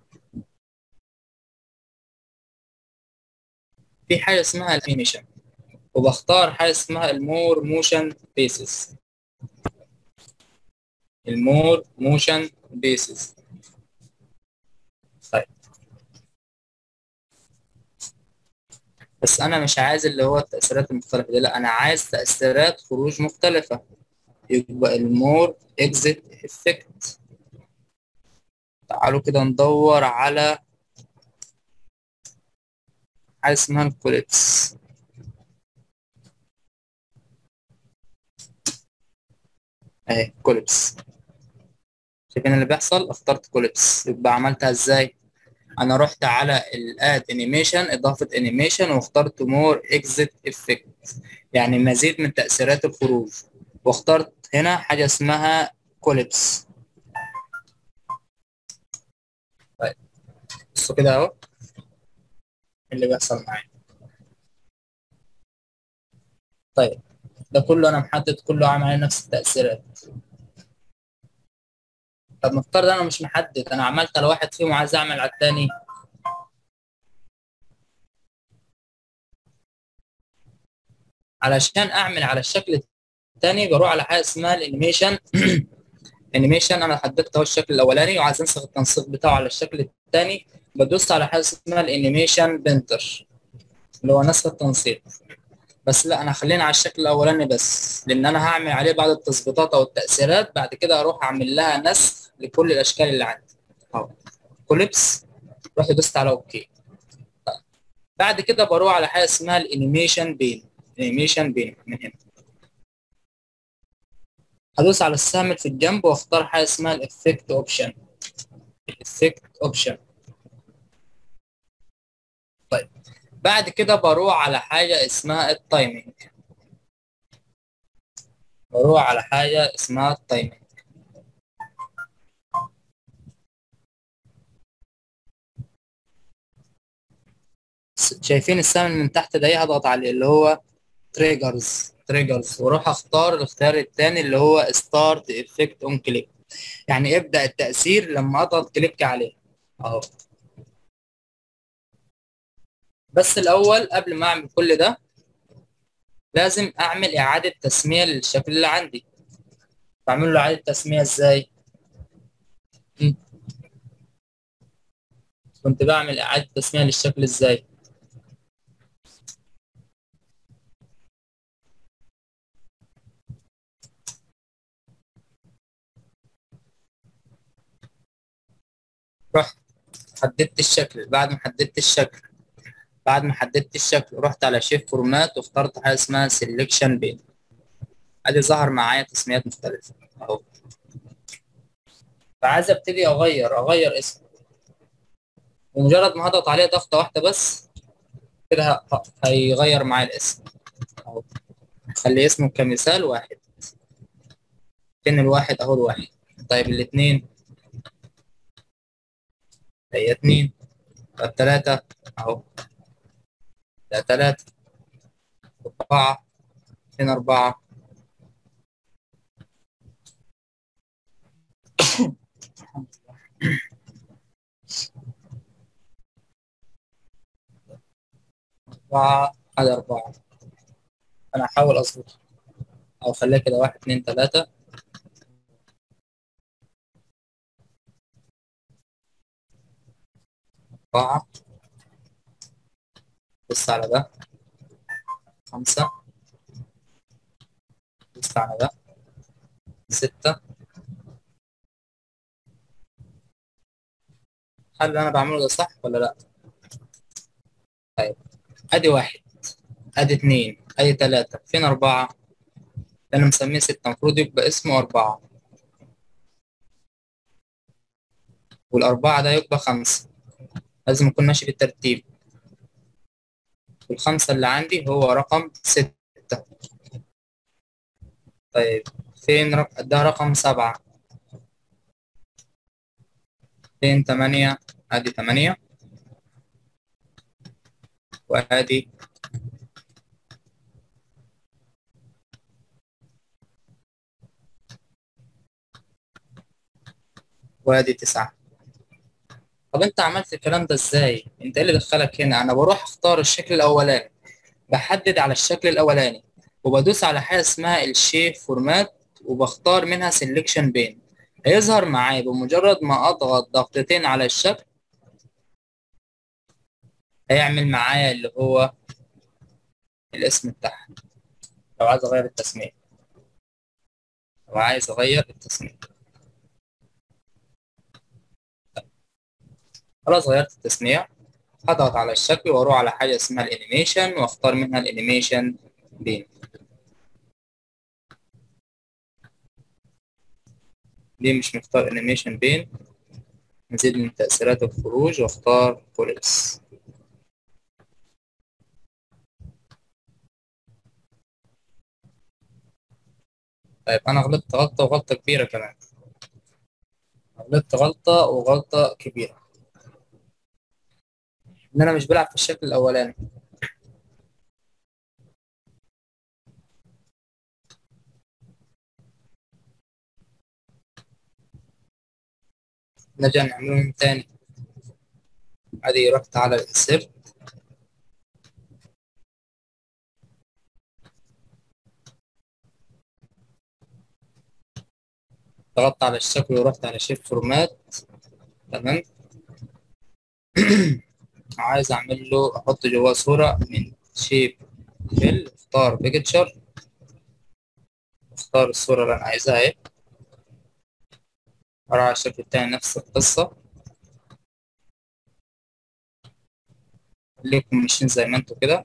في حاجه اسمها الانيميشن وبختار حاجه اسمها المور موشن بيسز المور موشن بيسز طيب بس انا مش عايز اللي هو التاثيرات المختلفه دي لا انا عايز تاثيرات خروج مختلفه يبقى المور اكزيت افكت تعالوا كده ندور على حاجه اسمها الكوليبس اهي كوليبس شايفين اللي بيحصل اخترت كوليبس يبقى عملتها ازاي انا رحت على الاد انيميشن اضافه انيميشن واخترت مور اكزيت افكت يعني مزيد من تاثيرات الخروج واخترت هنا حاجه اسمها كوليبس طيب بصوا كده اهو اللي بيحصل معايا طيب ده كله انا محدد كله عامل عليه نفس التاثيرات طب نفترض انا مش محدد انا عملت على واحد فيهم وعايز اعمل على التاني علشان اعمل على الشكل الثاني بروح على حاجه اسمها الانيميشن انيميشن انا حددت اهو الشكل الاولاني وعايز انسخ التنسيق بتاعه على الشكل الثاني بدوس على حاجه اسمها الانيميشن بنتر اللي هو نسخ التنسيق بس لا انا خلينا على الشكل الاولاني بس لان انا هعمل عليه بعض التظبيطات او التاثيرات بعد كده اروح اعمل لها نسخ لكل الاشكال اللي عندي اهو كوليبس رحت دوست على اوكي بعد كده بروح على حاجه اسمها الانيميشن بين انيميشن بين من هنا هدوس على السهم في الجنب واختار حاجه اسمها الافكت اوبشن الافكت اوبشن طيب بعد كده بروح على حاجه اسمها التايمينج بروح على حاجه اسمها التايمينج شايفين السهم من تحت ده هضغط عليه اللي هو تريجرز تريجرز واروح اختار الاختيار الثاني اللي هو ستارت افكت اون كليك يعني يبدا التاثير لما اضغط كليك عليه اهو بس الاول قبل ما اعمل كل ده لازم اعمل اعاده تسميه للشكل اللي عندي بعمل له اعاده تسميه ازاي م. كنت بعمل اعاده تسميه للشكل ازاي رحت حددت الشكل بعد ما حددت الشكل بعد ما حددت الشكل رحت على شيف فورمات واخترت حاجه اسمها سيلكشن بين ادي ظهر معايا تسميات مختلفه اهو فعايز ابتدي اغير اغير اسم ومجرد ما هضغط عليه ضغطه واحده بس كده هيغير معايا الاسم اهو خلي اسمه كمثال واحد فين الواحد اهو الواحد طيب الاثنين هي اتنين طب تلاتة اهو ده تلاتة أربعة فين أربعة أربعة هذا أربعة أنا هحاول أظبط أو خليها كده واحد اتنين تلاتة أربعة بص على ده خمسة بص على ده ستة هل اللي أنا بعمله ده صح ولا لأ؟ طيب أدي واحد أدي اتنين أدي تلاتة فين أربعة؟ أنا مسميه ستة المفروض يبقى اسمه أربعة والأربعة ده يبقى خمسة لازم أكون ماشي بالترتيب والخمسة اللي عندي هو رقم ستة طيب فين رق... ده رقم سبعة فين تمانية ادي تمانية وادي وادي تسعة طب انت عملت الكلام ده ازاي انت ايه اللي دخلك هنا انا بروح اختار الشكل الاولاني بحدد على الشكل الاولاني وبدوس على حاجه اسمها الشيف فورمات وبختار منها سيلكشن بين هيظهر معايا بمجرد ما اضغط ضغطتين على الشكل هيعمل معايا اللي هو الاسم بتاعها لو عايز اغير التسمية لو عايز اغير التسمية خلاص غيرت التسمية هضغط على الشكل واروح على حاجة اسمها الانيميشن واختار منها الانيميشن بين دي مش مختار انيميشن بين نزيد من تأثيرات الخروج واختار كوليبس طيب انا غلطت غلطة وغلطة كبيرة كمان غلطت غلطة وغلطة كبيرة ان انا مش بلعب في الشكل الاولاني نرجع نعملهم تاني ادي رحت على الانسيرت ضغطت على الشكل ورحت على شيب فورمات تمام عايز اعمل له احط جواه صورة من شيب فيل اختار بيكتشر اختار الصورة اللي انا عايزها اهي اروح على الشكل التاني نفس القصة خليكم ماشيين زي ما انتوا كده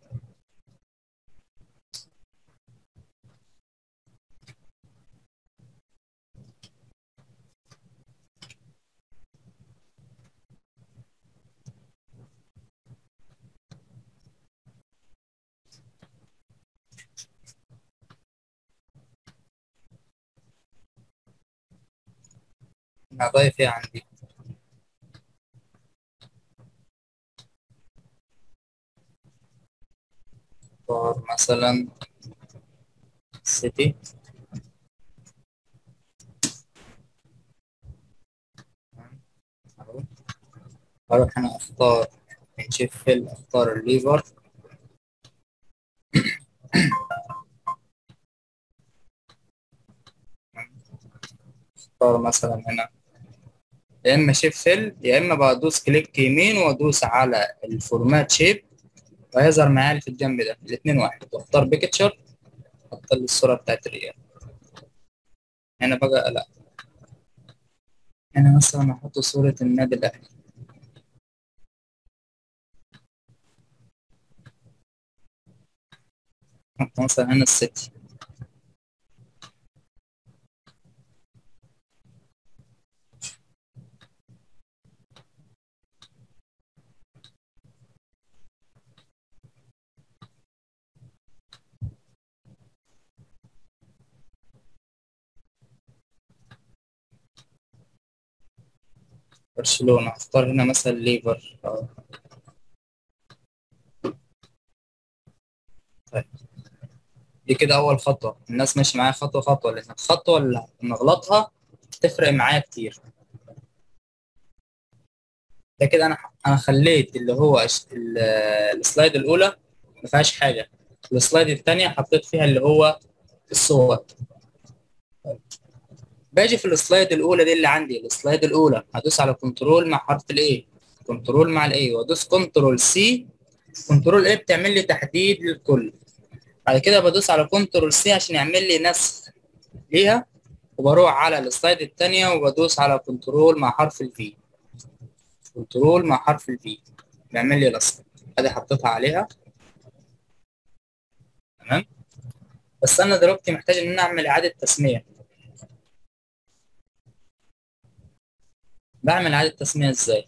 انا ضايف ايه عندي اختار مثلا سيتي اروح هنا اختار من شيف فيل اختار الليفر اختار مثلا هنا يا اما شيب فيل يا اما بدوس كليك يمين وادوس على الفورمات شيب وهيظهر معايا اللي في الجنب ده الاثنين واحد واختار بيكتشر احط لي الصوره بتاعت الريال هنا بقى لا هنا مثلا احط صوره النادي الاهلي احط مثلا هنا السيتي برشلونة اختار هنا مثلا ليفر اه طيب دي كده أول خطوة الناس ماشية معايا خطوة خطوة لأن الخطوة اللي نغلطها تفرق معايا كتير ده كده أنا أنا خليت اللي هو ال- السلايد الأولى ما فيهاش حاجة السلايد التانية حطيت فيها اللي هو الصور باجي في السلايد الاولى دي اللي عندي السلايد الاولى هدوس على كنترول مع حرف الاي كنترول مع الاي وادوس كنترول سي كنترول اي بتعمل لي تحديد للكل بعد كده بدوس على كنترول سي عشان يعمل لي نسخ ليها وبروح على السلايد الثانيه وبدوس على كنترول مع حرف الفي كنترول مع حرف الفي بيعمل لي لصق ادي حطيتها عليها تمام بس انا دلوقتي محتاج ان انا اعمل اعاده تسميه بعمل اعاده تسميه ازاي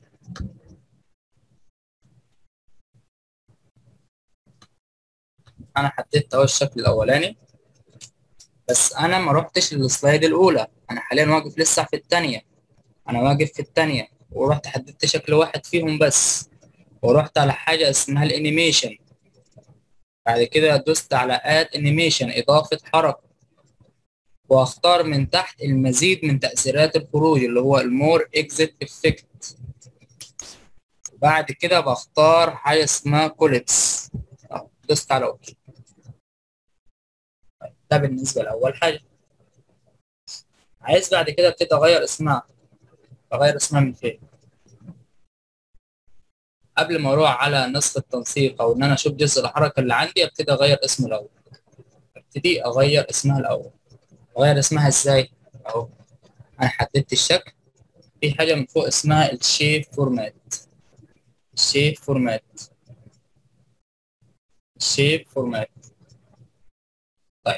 انا حددت اهو الشكل الاولاني بس انا ما روحتش للسلايد الاولى انا حاليا واقف لسه في الثانيه انا واقف في الثانيه ورحت حددت شكل واحد فيهم بس ورحت على حاجه اسمها الانيميشن بعد كده دوست على اد انيميشن اضافه حركه واختار من تحت المزيد من تاثيرات الخروج اللي هو المور اكزيت افكت بعد كده بختار حاجه اسمها كوليبس دوست على اوكي ده بالنسبه لاول حاجه عايز بعد كده ابتدي اغير اسمها اغير اسمها من فين قبل ما اروح على نسخ التنسيق او ان انا اشوف جزء الحركه اللي عندي ابتدي اغير اسمه الاول ابتدي اغير اسمها الاول اغير اسمها ازاي اهو انا حددت الشكل في حاجه من فوق اسمها الشيب فورمات الشيب فورمات الشيب فورمات طيب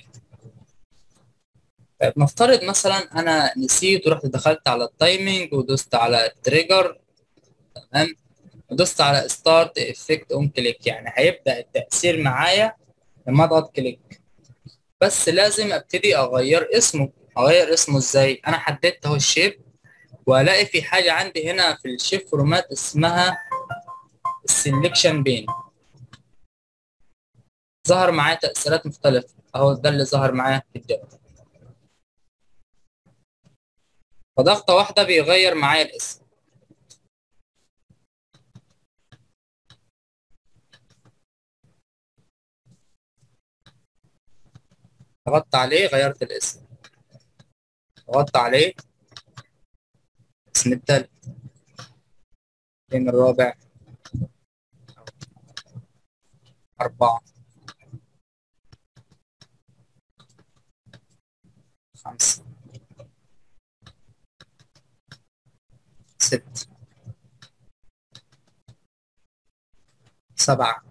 طيب نفترض مثلا انا نسيت ورحت دخلت على التايمينج ودوست على التريجر تمام ودوست على ستارت افكت اون كليك يعني هيبدا التاثير معايا لما اضغط كليك بس لازم ابتدي اغير اسمه اغير اسمه ازاي انا حددت اهو الشيب والاقي في حاجه عندي هنا في الشيب فورمات اسمها السلكشن بين ظهر معايا تاثيرات مختلفه اهو ده اللي ظهر معايا في الجدول فضغطه واحده بيغير معايا الاسم ضغطت عليه غيرت الاسم ضغطت عليه الاسم التالت فين الرابع أربعة خمسة ست سبعة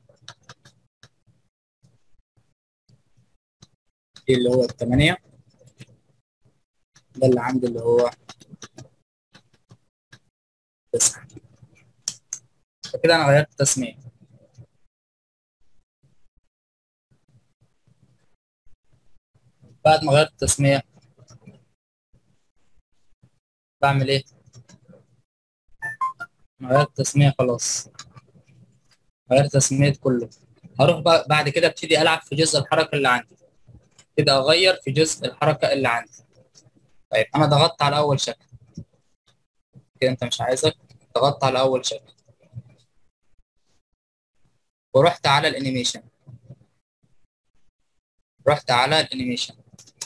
دي اللي هو التمانية ده اللي عندي اللي هو تسعة فكده أنا غيرت التسمية بعد ما غيرت التسمية بعمل إيه؟ غيرت التسمية خلاص غيرت تسمية كله هروح بقى بعد كده ابتدي ألعب في جزء الحركة اللي عندي كده أغير في جزء الحركة اللي عندي طيب أنا ضغطت على أول شكل كده أنت مش عايزك ضغطت على أول شكل ورحت على الانيميشن رحت على الانيميشن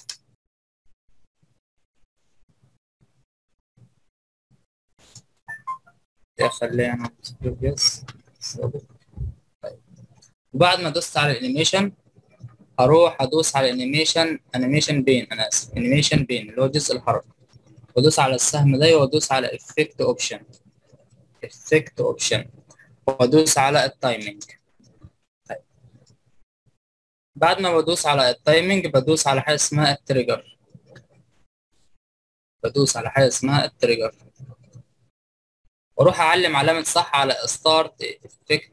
خلينا يس طيب وبعد ما دوست على الانيميشن هروح ادوس على الانيميشن انيميشن بين انا اسف انيميشن بين اللي هو جزء الحركه وادوس على السهم ده وادوس على افكت اوبشن افكت اوبشن وادوس على التايمنج طيب. بعد ما بدوس على التايمنج بدوس على حاجه اسمها التريجر بدوس على حاجه اسمها التريجر واروح اعلم علامه صح على ستارت افكت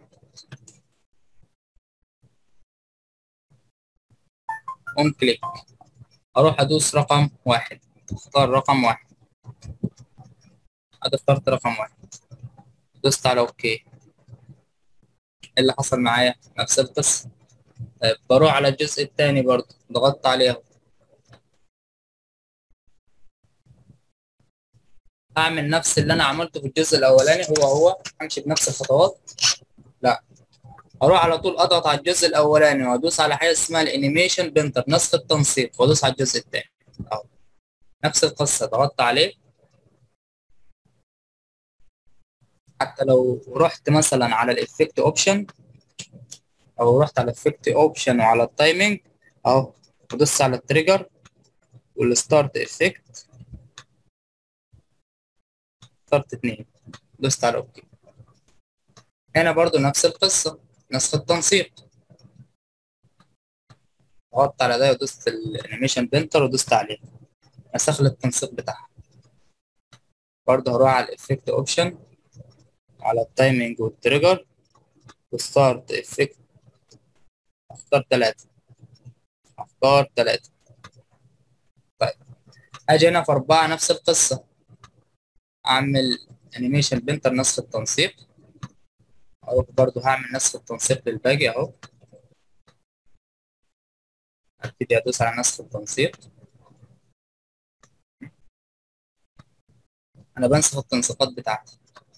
اون كليك اروح ادوس رقم واحد اختار رقم واحد ادي اخترت رقم واحد دوست على اوكي ايه اللي حصل معايا نفس القصه طيب بروح على الجزء الثاني برضه ضغطت عليه هعمل نفس اللي انا عملته في الجزء الاولاني هو هو همشي بنفس الخطوات لا اروح على طول اضغط على الجزء الاولاني وادوس على حاجه اسمها الانيميشن بنتر نسخ التنسيق وادوس على الجزء الثاني اهو نفس القصه ضغطت عليه حتى لو رحت مثلا على الافكت اوبشن او رحت على الافكت اوبشن وعلى التايمنج اهو ودوست على التريجر والستارت افكت اخترت اتنين دوست على اوكي هنا برضو نفس القصة نسخ التنسيق ضغطت على ده ودوست الانيميشن بنتر ودوست عليه نسخ لي التنسيق بتاعها برضو هروح على الافكت اوبشن على التايمنج والتريجر وستارت افكت اختار تلاتة اختار تلاتة طيب اجي هنا في اربعة نفس القصة اعمل انيميشن بنتر نسخ التنسيق اروح برضو هعمل نسخ التنسيق للباقي اهو ابتدي ادوس على نسخ التنسيق انا بنسخ التنسيقات بتاعتي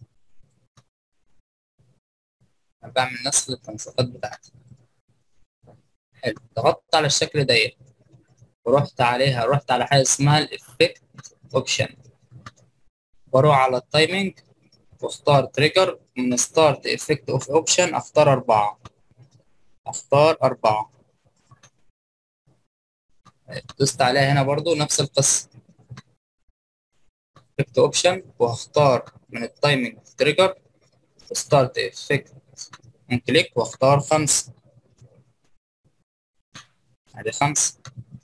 انا بعمل نسخ للتنسيقات بتاعتي حلو ضغطت على الشكل ديت ورحت عليها رحت على حاجه اسمها الافكت اوبشن بروح على التايمنج واختار تريجر من ستارت افكت اوف اوبشن اختار اربعة اختار اربعة دوست عليها هنا برضو نفس القصة افكت اوبشن وهختار من التايمنج تريجر ستارت افكت من كليك واختار خمسة ادي خمسة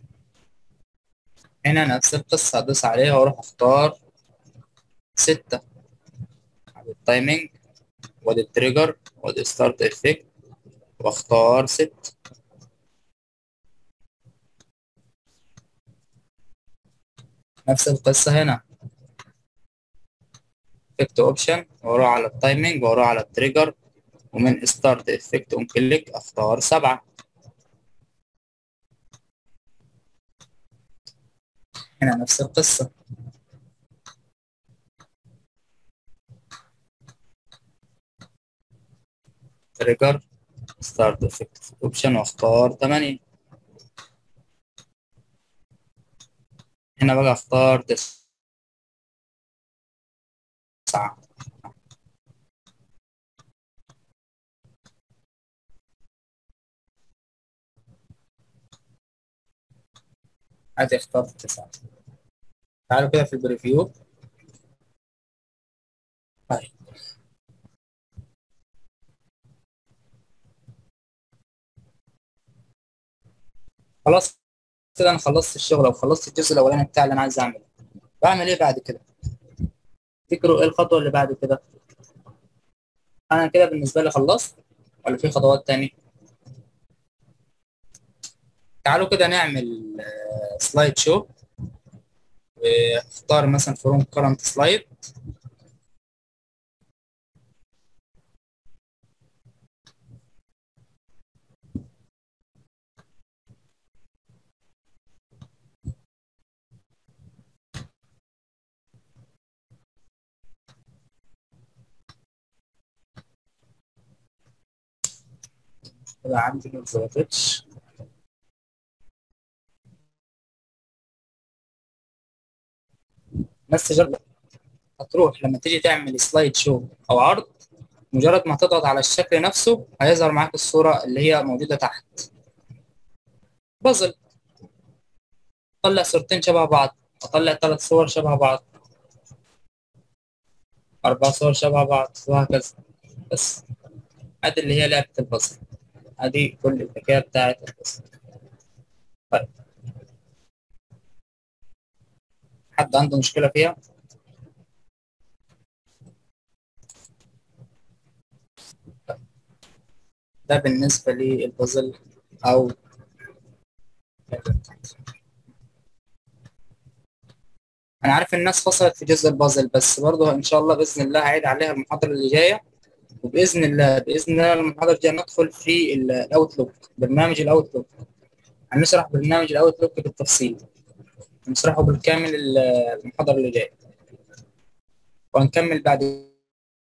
هنا نفس القصة ادوس عليها واروح اختار ستة على التايمنج وادي التريجر وادي ستارت افكت واختار ست نفس القصة هنا افكت اوبشن واروح على التايمنج واروح على التريجر ومن ستارت افكت اون كليك اختار سبعة هنا نفس القصة تريجر ستارت افكت اوبشن واختار 8 هنا بقى اختار تسعة ادي اخترت تسعة تعالوا كده في البريفيو طيب خلاص كده انا خلصت الشغل او خلصت الجزء الاولاني بتاع اللي انا عايز اعمله بعمل ايه بعد كده تفتكروا ايه الخطوه اللي بعد كده انا كده بالنسبه لي خلصت ولا في خطوات تاني تعالوا كده نعمل سلايد شو واختار مثلا فروم كرنت سلايد كده عندي ما اتظبطتش بس تجرب هتروح لما تيجي تعمل سلايد شو او عرض مجرد ما تضغط على الشكل نفسه هيظهر معاك الصورة اللي هي موجودة تحت بازل طلع صورتين شبه بعض اطلع ثلاث صور شبه بعض اربع صور شبه بعض وهكذا بس هذه اللي هي لعبة البازل ادي كل الحكاية بتاعت البازل طيب حد عنده مشكلة فيها؟ ده بالنسبة للبازل أو أنا عارف الناس فصلت في جزء البازل بس برضه إن شاء الله بإذن الله هعيد عليها المحاضرة اللي جاية وبإذن الله بإذن الله المحاضرة الجاية ندخل في الأوتلوك برنامج الأوتلوك هنشرح برنامج الأوتلوك بالتفصيل نشرحه بالكامل المحاضرة اللي جاية وهنكمل بعد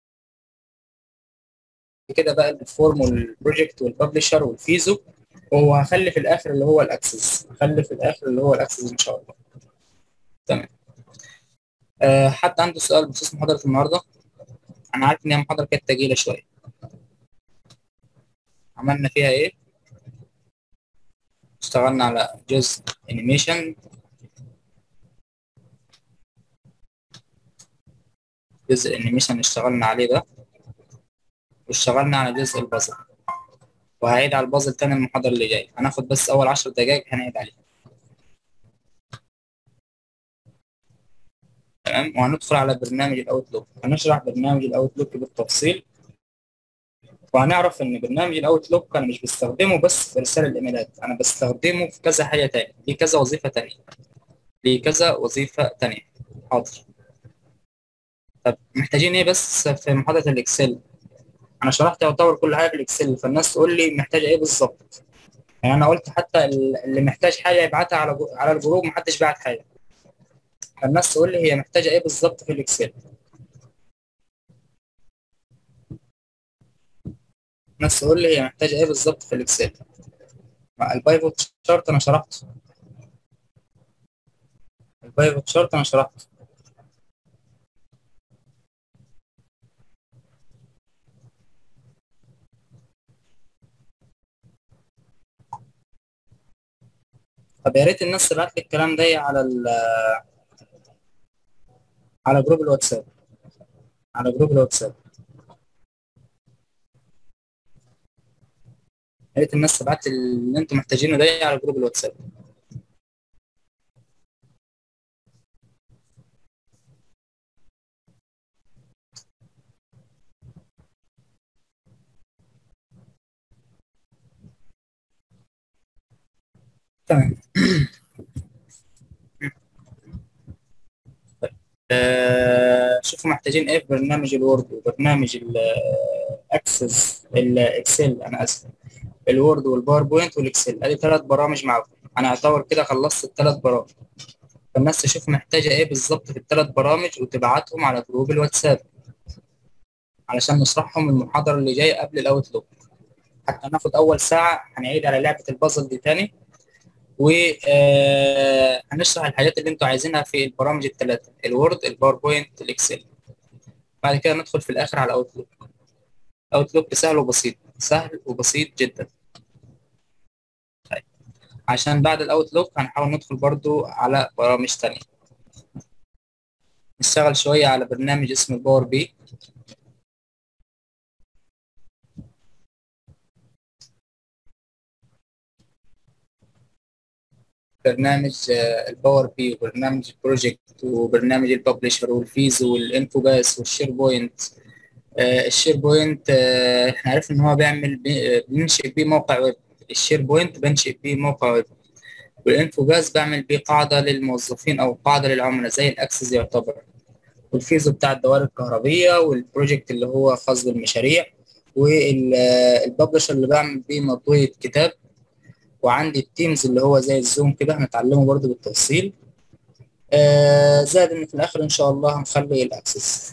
كده بقى الفورم والبروجكت والببلشر والفيزو وهخلي في الاخر اللي هو الاكسس هخلي في الاخر اللي هو الاكسس ان شاء الله تمام أه حد عنده سؤال بخصوص محاضرة النهارده انا عارف ان هي محاضرة كانت تقيلة شوية عملنا فيها ايه اشتغلنا على جزء انيميشن جزء الانيميشن اللي اشتغلنا عليه ده واشتغلنا على جزء البازل وهعيد على البازل تاني المحاضرة اللي جاية هناخد بس أول عشر دقايق هنعيد عليه تمام وهندخل على برنامج الأوتلوك هنشرح برنامج الأوتلوك بالتفصيل وهنعرف إن برنامج الأوتلوك أنا مش بستخدمه بس في إرسال الإيميلات أنا بستخدمه في كذا حاجة تانية ليه كذا وظيفة تانية ليه كذا وظيفة تانية حاضر طب محتاجين ايه بس في محاضرة الاكسل انا شرحت يعتبر كل حاجة في الاكسل فالناس تقول لي محتاجة ايه بالظبط يعني انا قلت حتى اللي محتاج حاجة يبعتها على على الجروب محدش بعت حاجة فالناس تقول لي هي محتاجة ايه بالظبط في الاكسل الناس تقول لي هي محتاجة ايه بالظبط في الاكسل البايفوت شارت انا شرحته البايفوت شارت انا شرحته طب يا ريت الناس تبعت لي الكلام ده على ال على جروب الواتساب على جروب الواتساب يا ريت الناس تبعت اللي انتم محتاجينه ده على جروب الواتساب تمام آه شوفوا محتاجين ايه في برنامج الوورد وبرنامج الاكسس الاكسل انا اسف الوورد والباوربوينت والاكسل ادي ثلاث برامج معاكم انا اعتبر كده خلصت الثلاث برامج فالناس تشوف محتاجه ايه بالظبط في الثلاث برامج وتبعتهم على جروب الواتساب علشان نشرحهم المحاضره اللي جايه قبل الاوتلوك حتى ناخد اول ساعه هنعيد على لعبه البازل دي تاني وهنشرح الحاجات اللي انتوا عايزينها في البرامج الثلاثه الوورد الباوربوينت الاكسل بعد كده ندخل في الاخر على الاوتلوك اوتلوك سهل وبسيط سهل وبسيط جدا طيب عشان بعد الاوتلوك هنحاول ندخل برضو على برامج تانية نشتغل شوية على برنامج اسمه الباور بي برنامج الباور بي وبرنامج البروجكت وبرنامج الببلشر والفيزو والانفوباس والشير بوينت الشير بوينت احنا عرفنا ان هو بيعمل بننشئ بيه موقع ويب الشير بوينت بنشئ بيه موقع ويب والانفوباس بعمل بيه قاعدة للموظفين او قاعدة للعملاء زي الاكسس يعتبر والفيزو بتاع الدوائر الكهربية والبروجكت اللي هو خاص بالمشاريع والببلشر اللي بعمل بيه مطوية كتاب وعندي التيمز اللي هو زي الزوم كده هنتعلمه برضو بالتفصيل آه زائد ان في الاخر ان شاء الله هنخلي الاكسس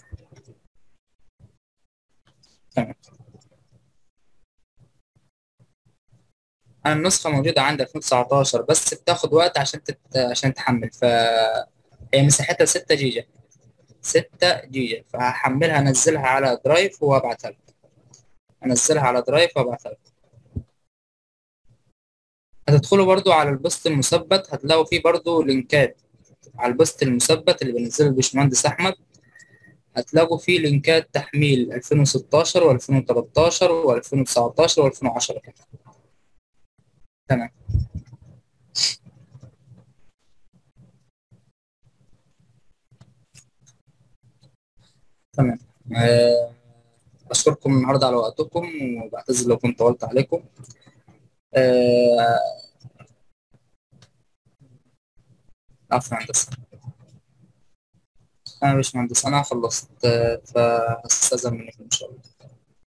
تمام انا النسخة موجودة عندي 2019 بس بتاخد وقت عشان تت... عشان تحمل ف هي مساحتها 6 جيجا 6 جيجا فهحملها انزلها على درايف وابعتها لك انزلها على درايف وابعتها لك هتدخلوا برضو على البوست المثبت هتلاقوا فيه برضو لينكات على البوست المثبت اللي بنزله الباشمهندس احمد هتلاقوا فيه لينكات تحميل 2016 و2013 و2019 و2010 كمان تمام تمام أه أشكركم النهاردة على وقتكم وبعتذر لو كنت طولت عليكم أه عفوا هندسة أنا مش مهندس أنا خلصت فهستأذن منكم إن شاء الله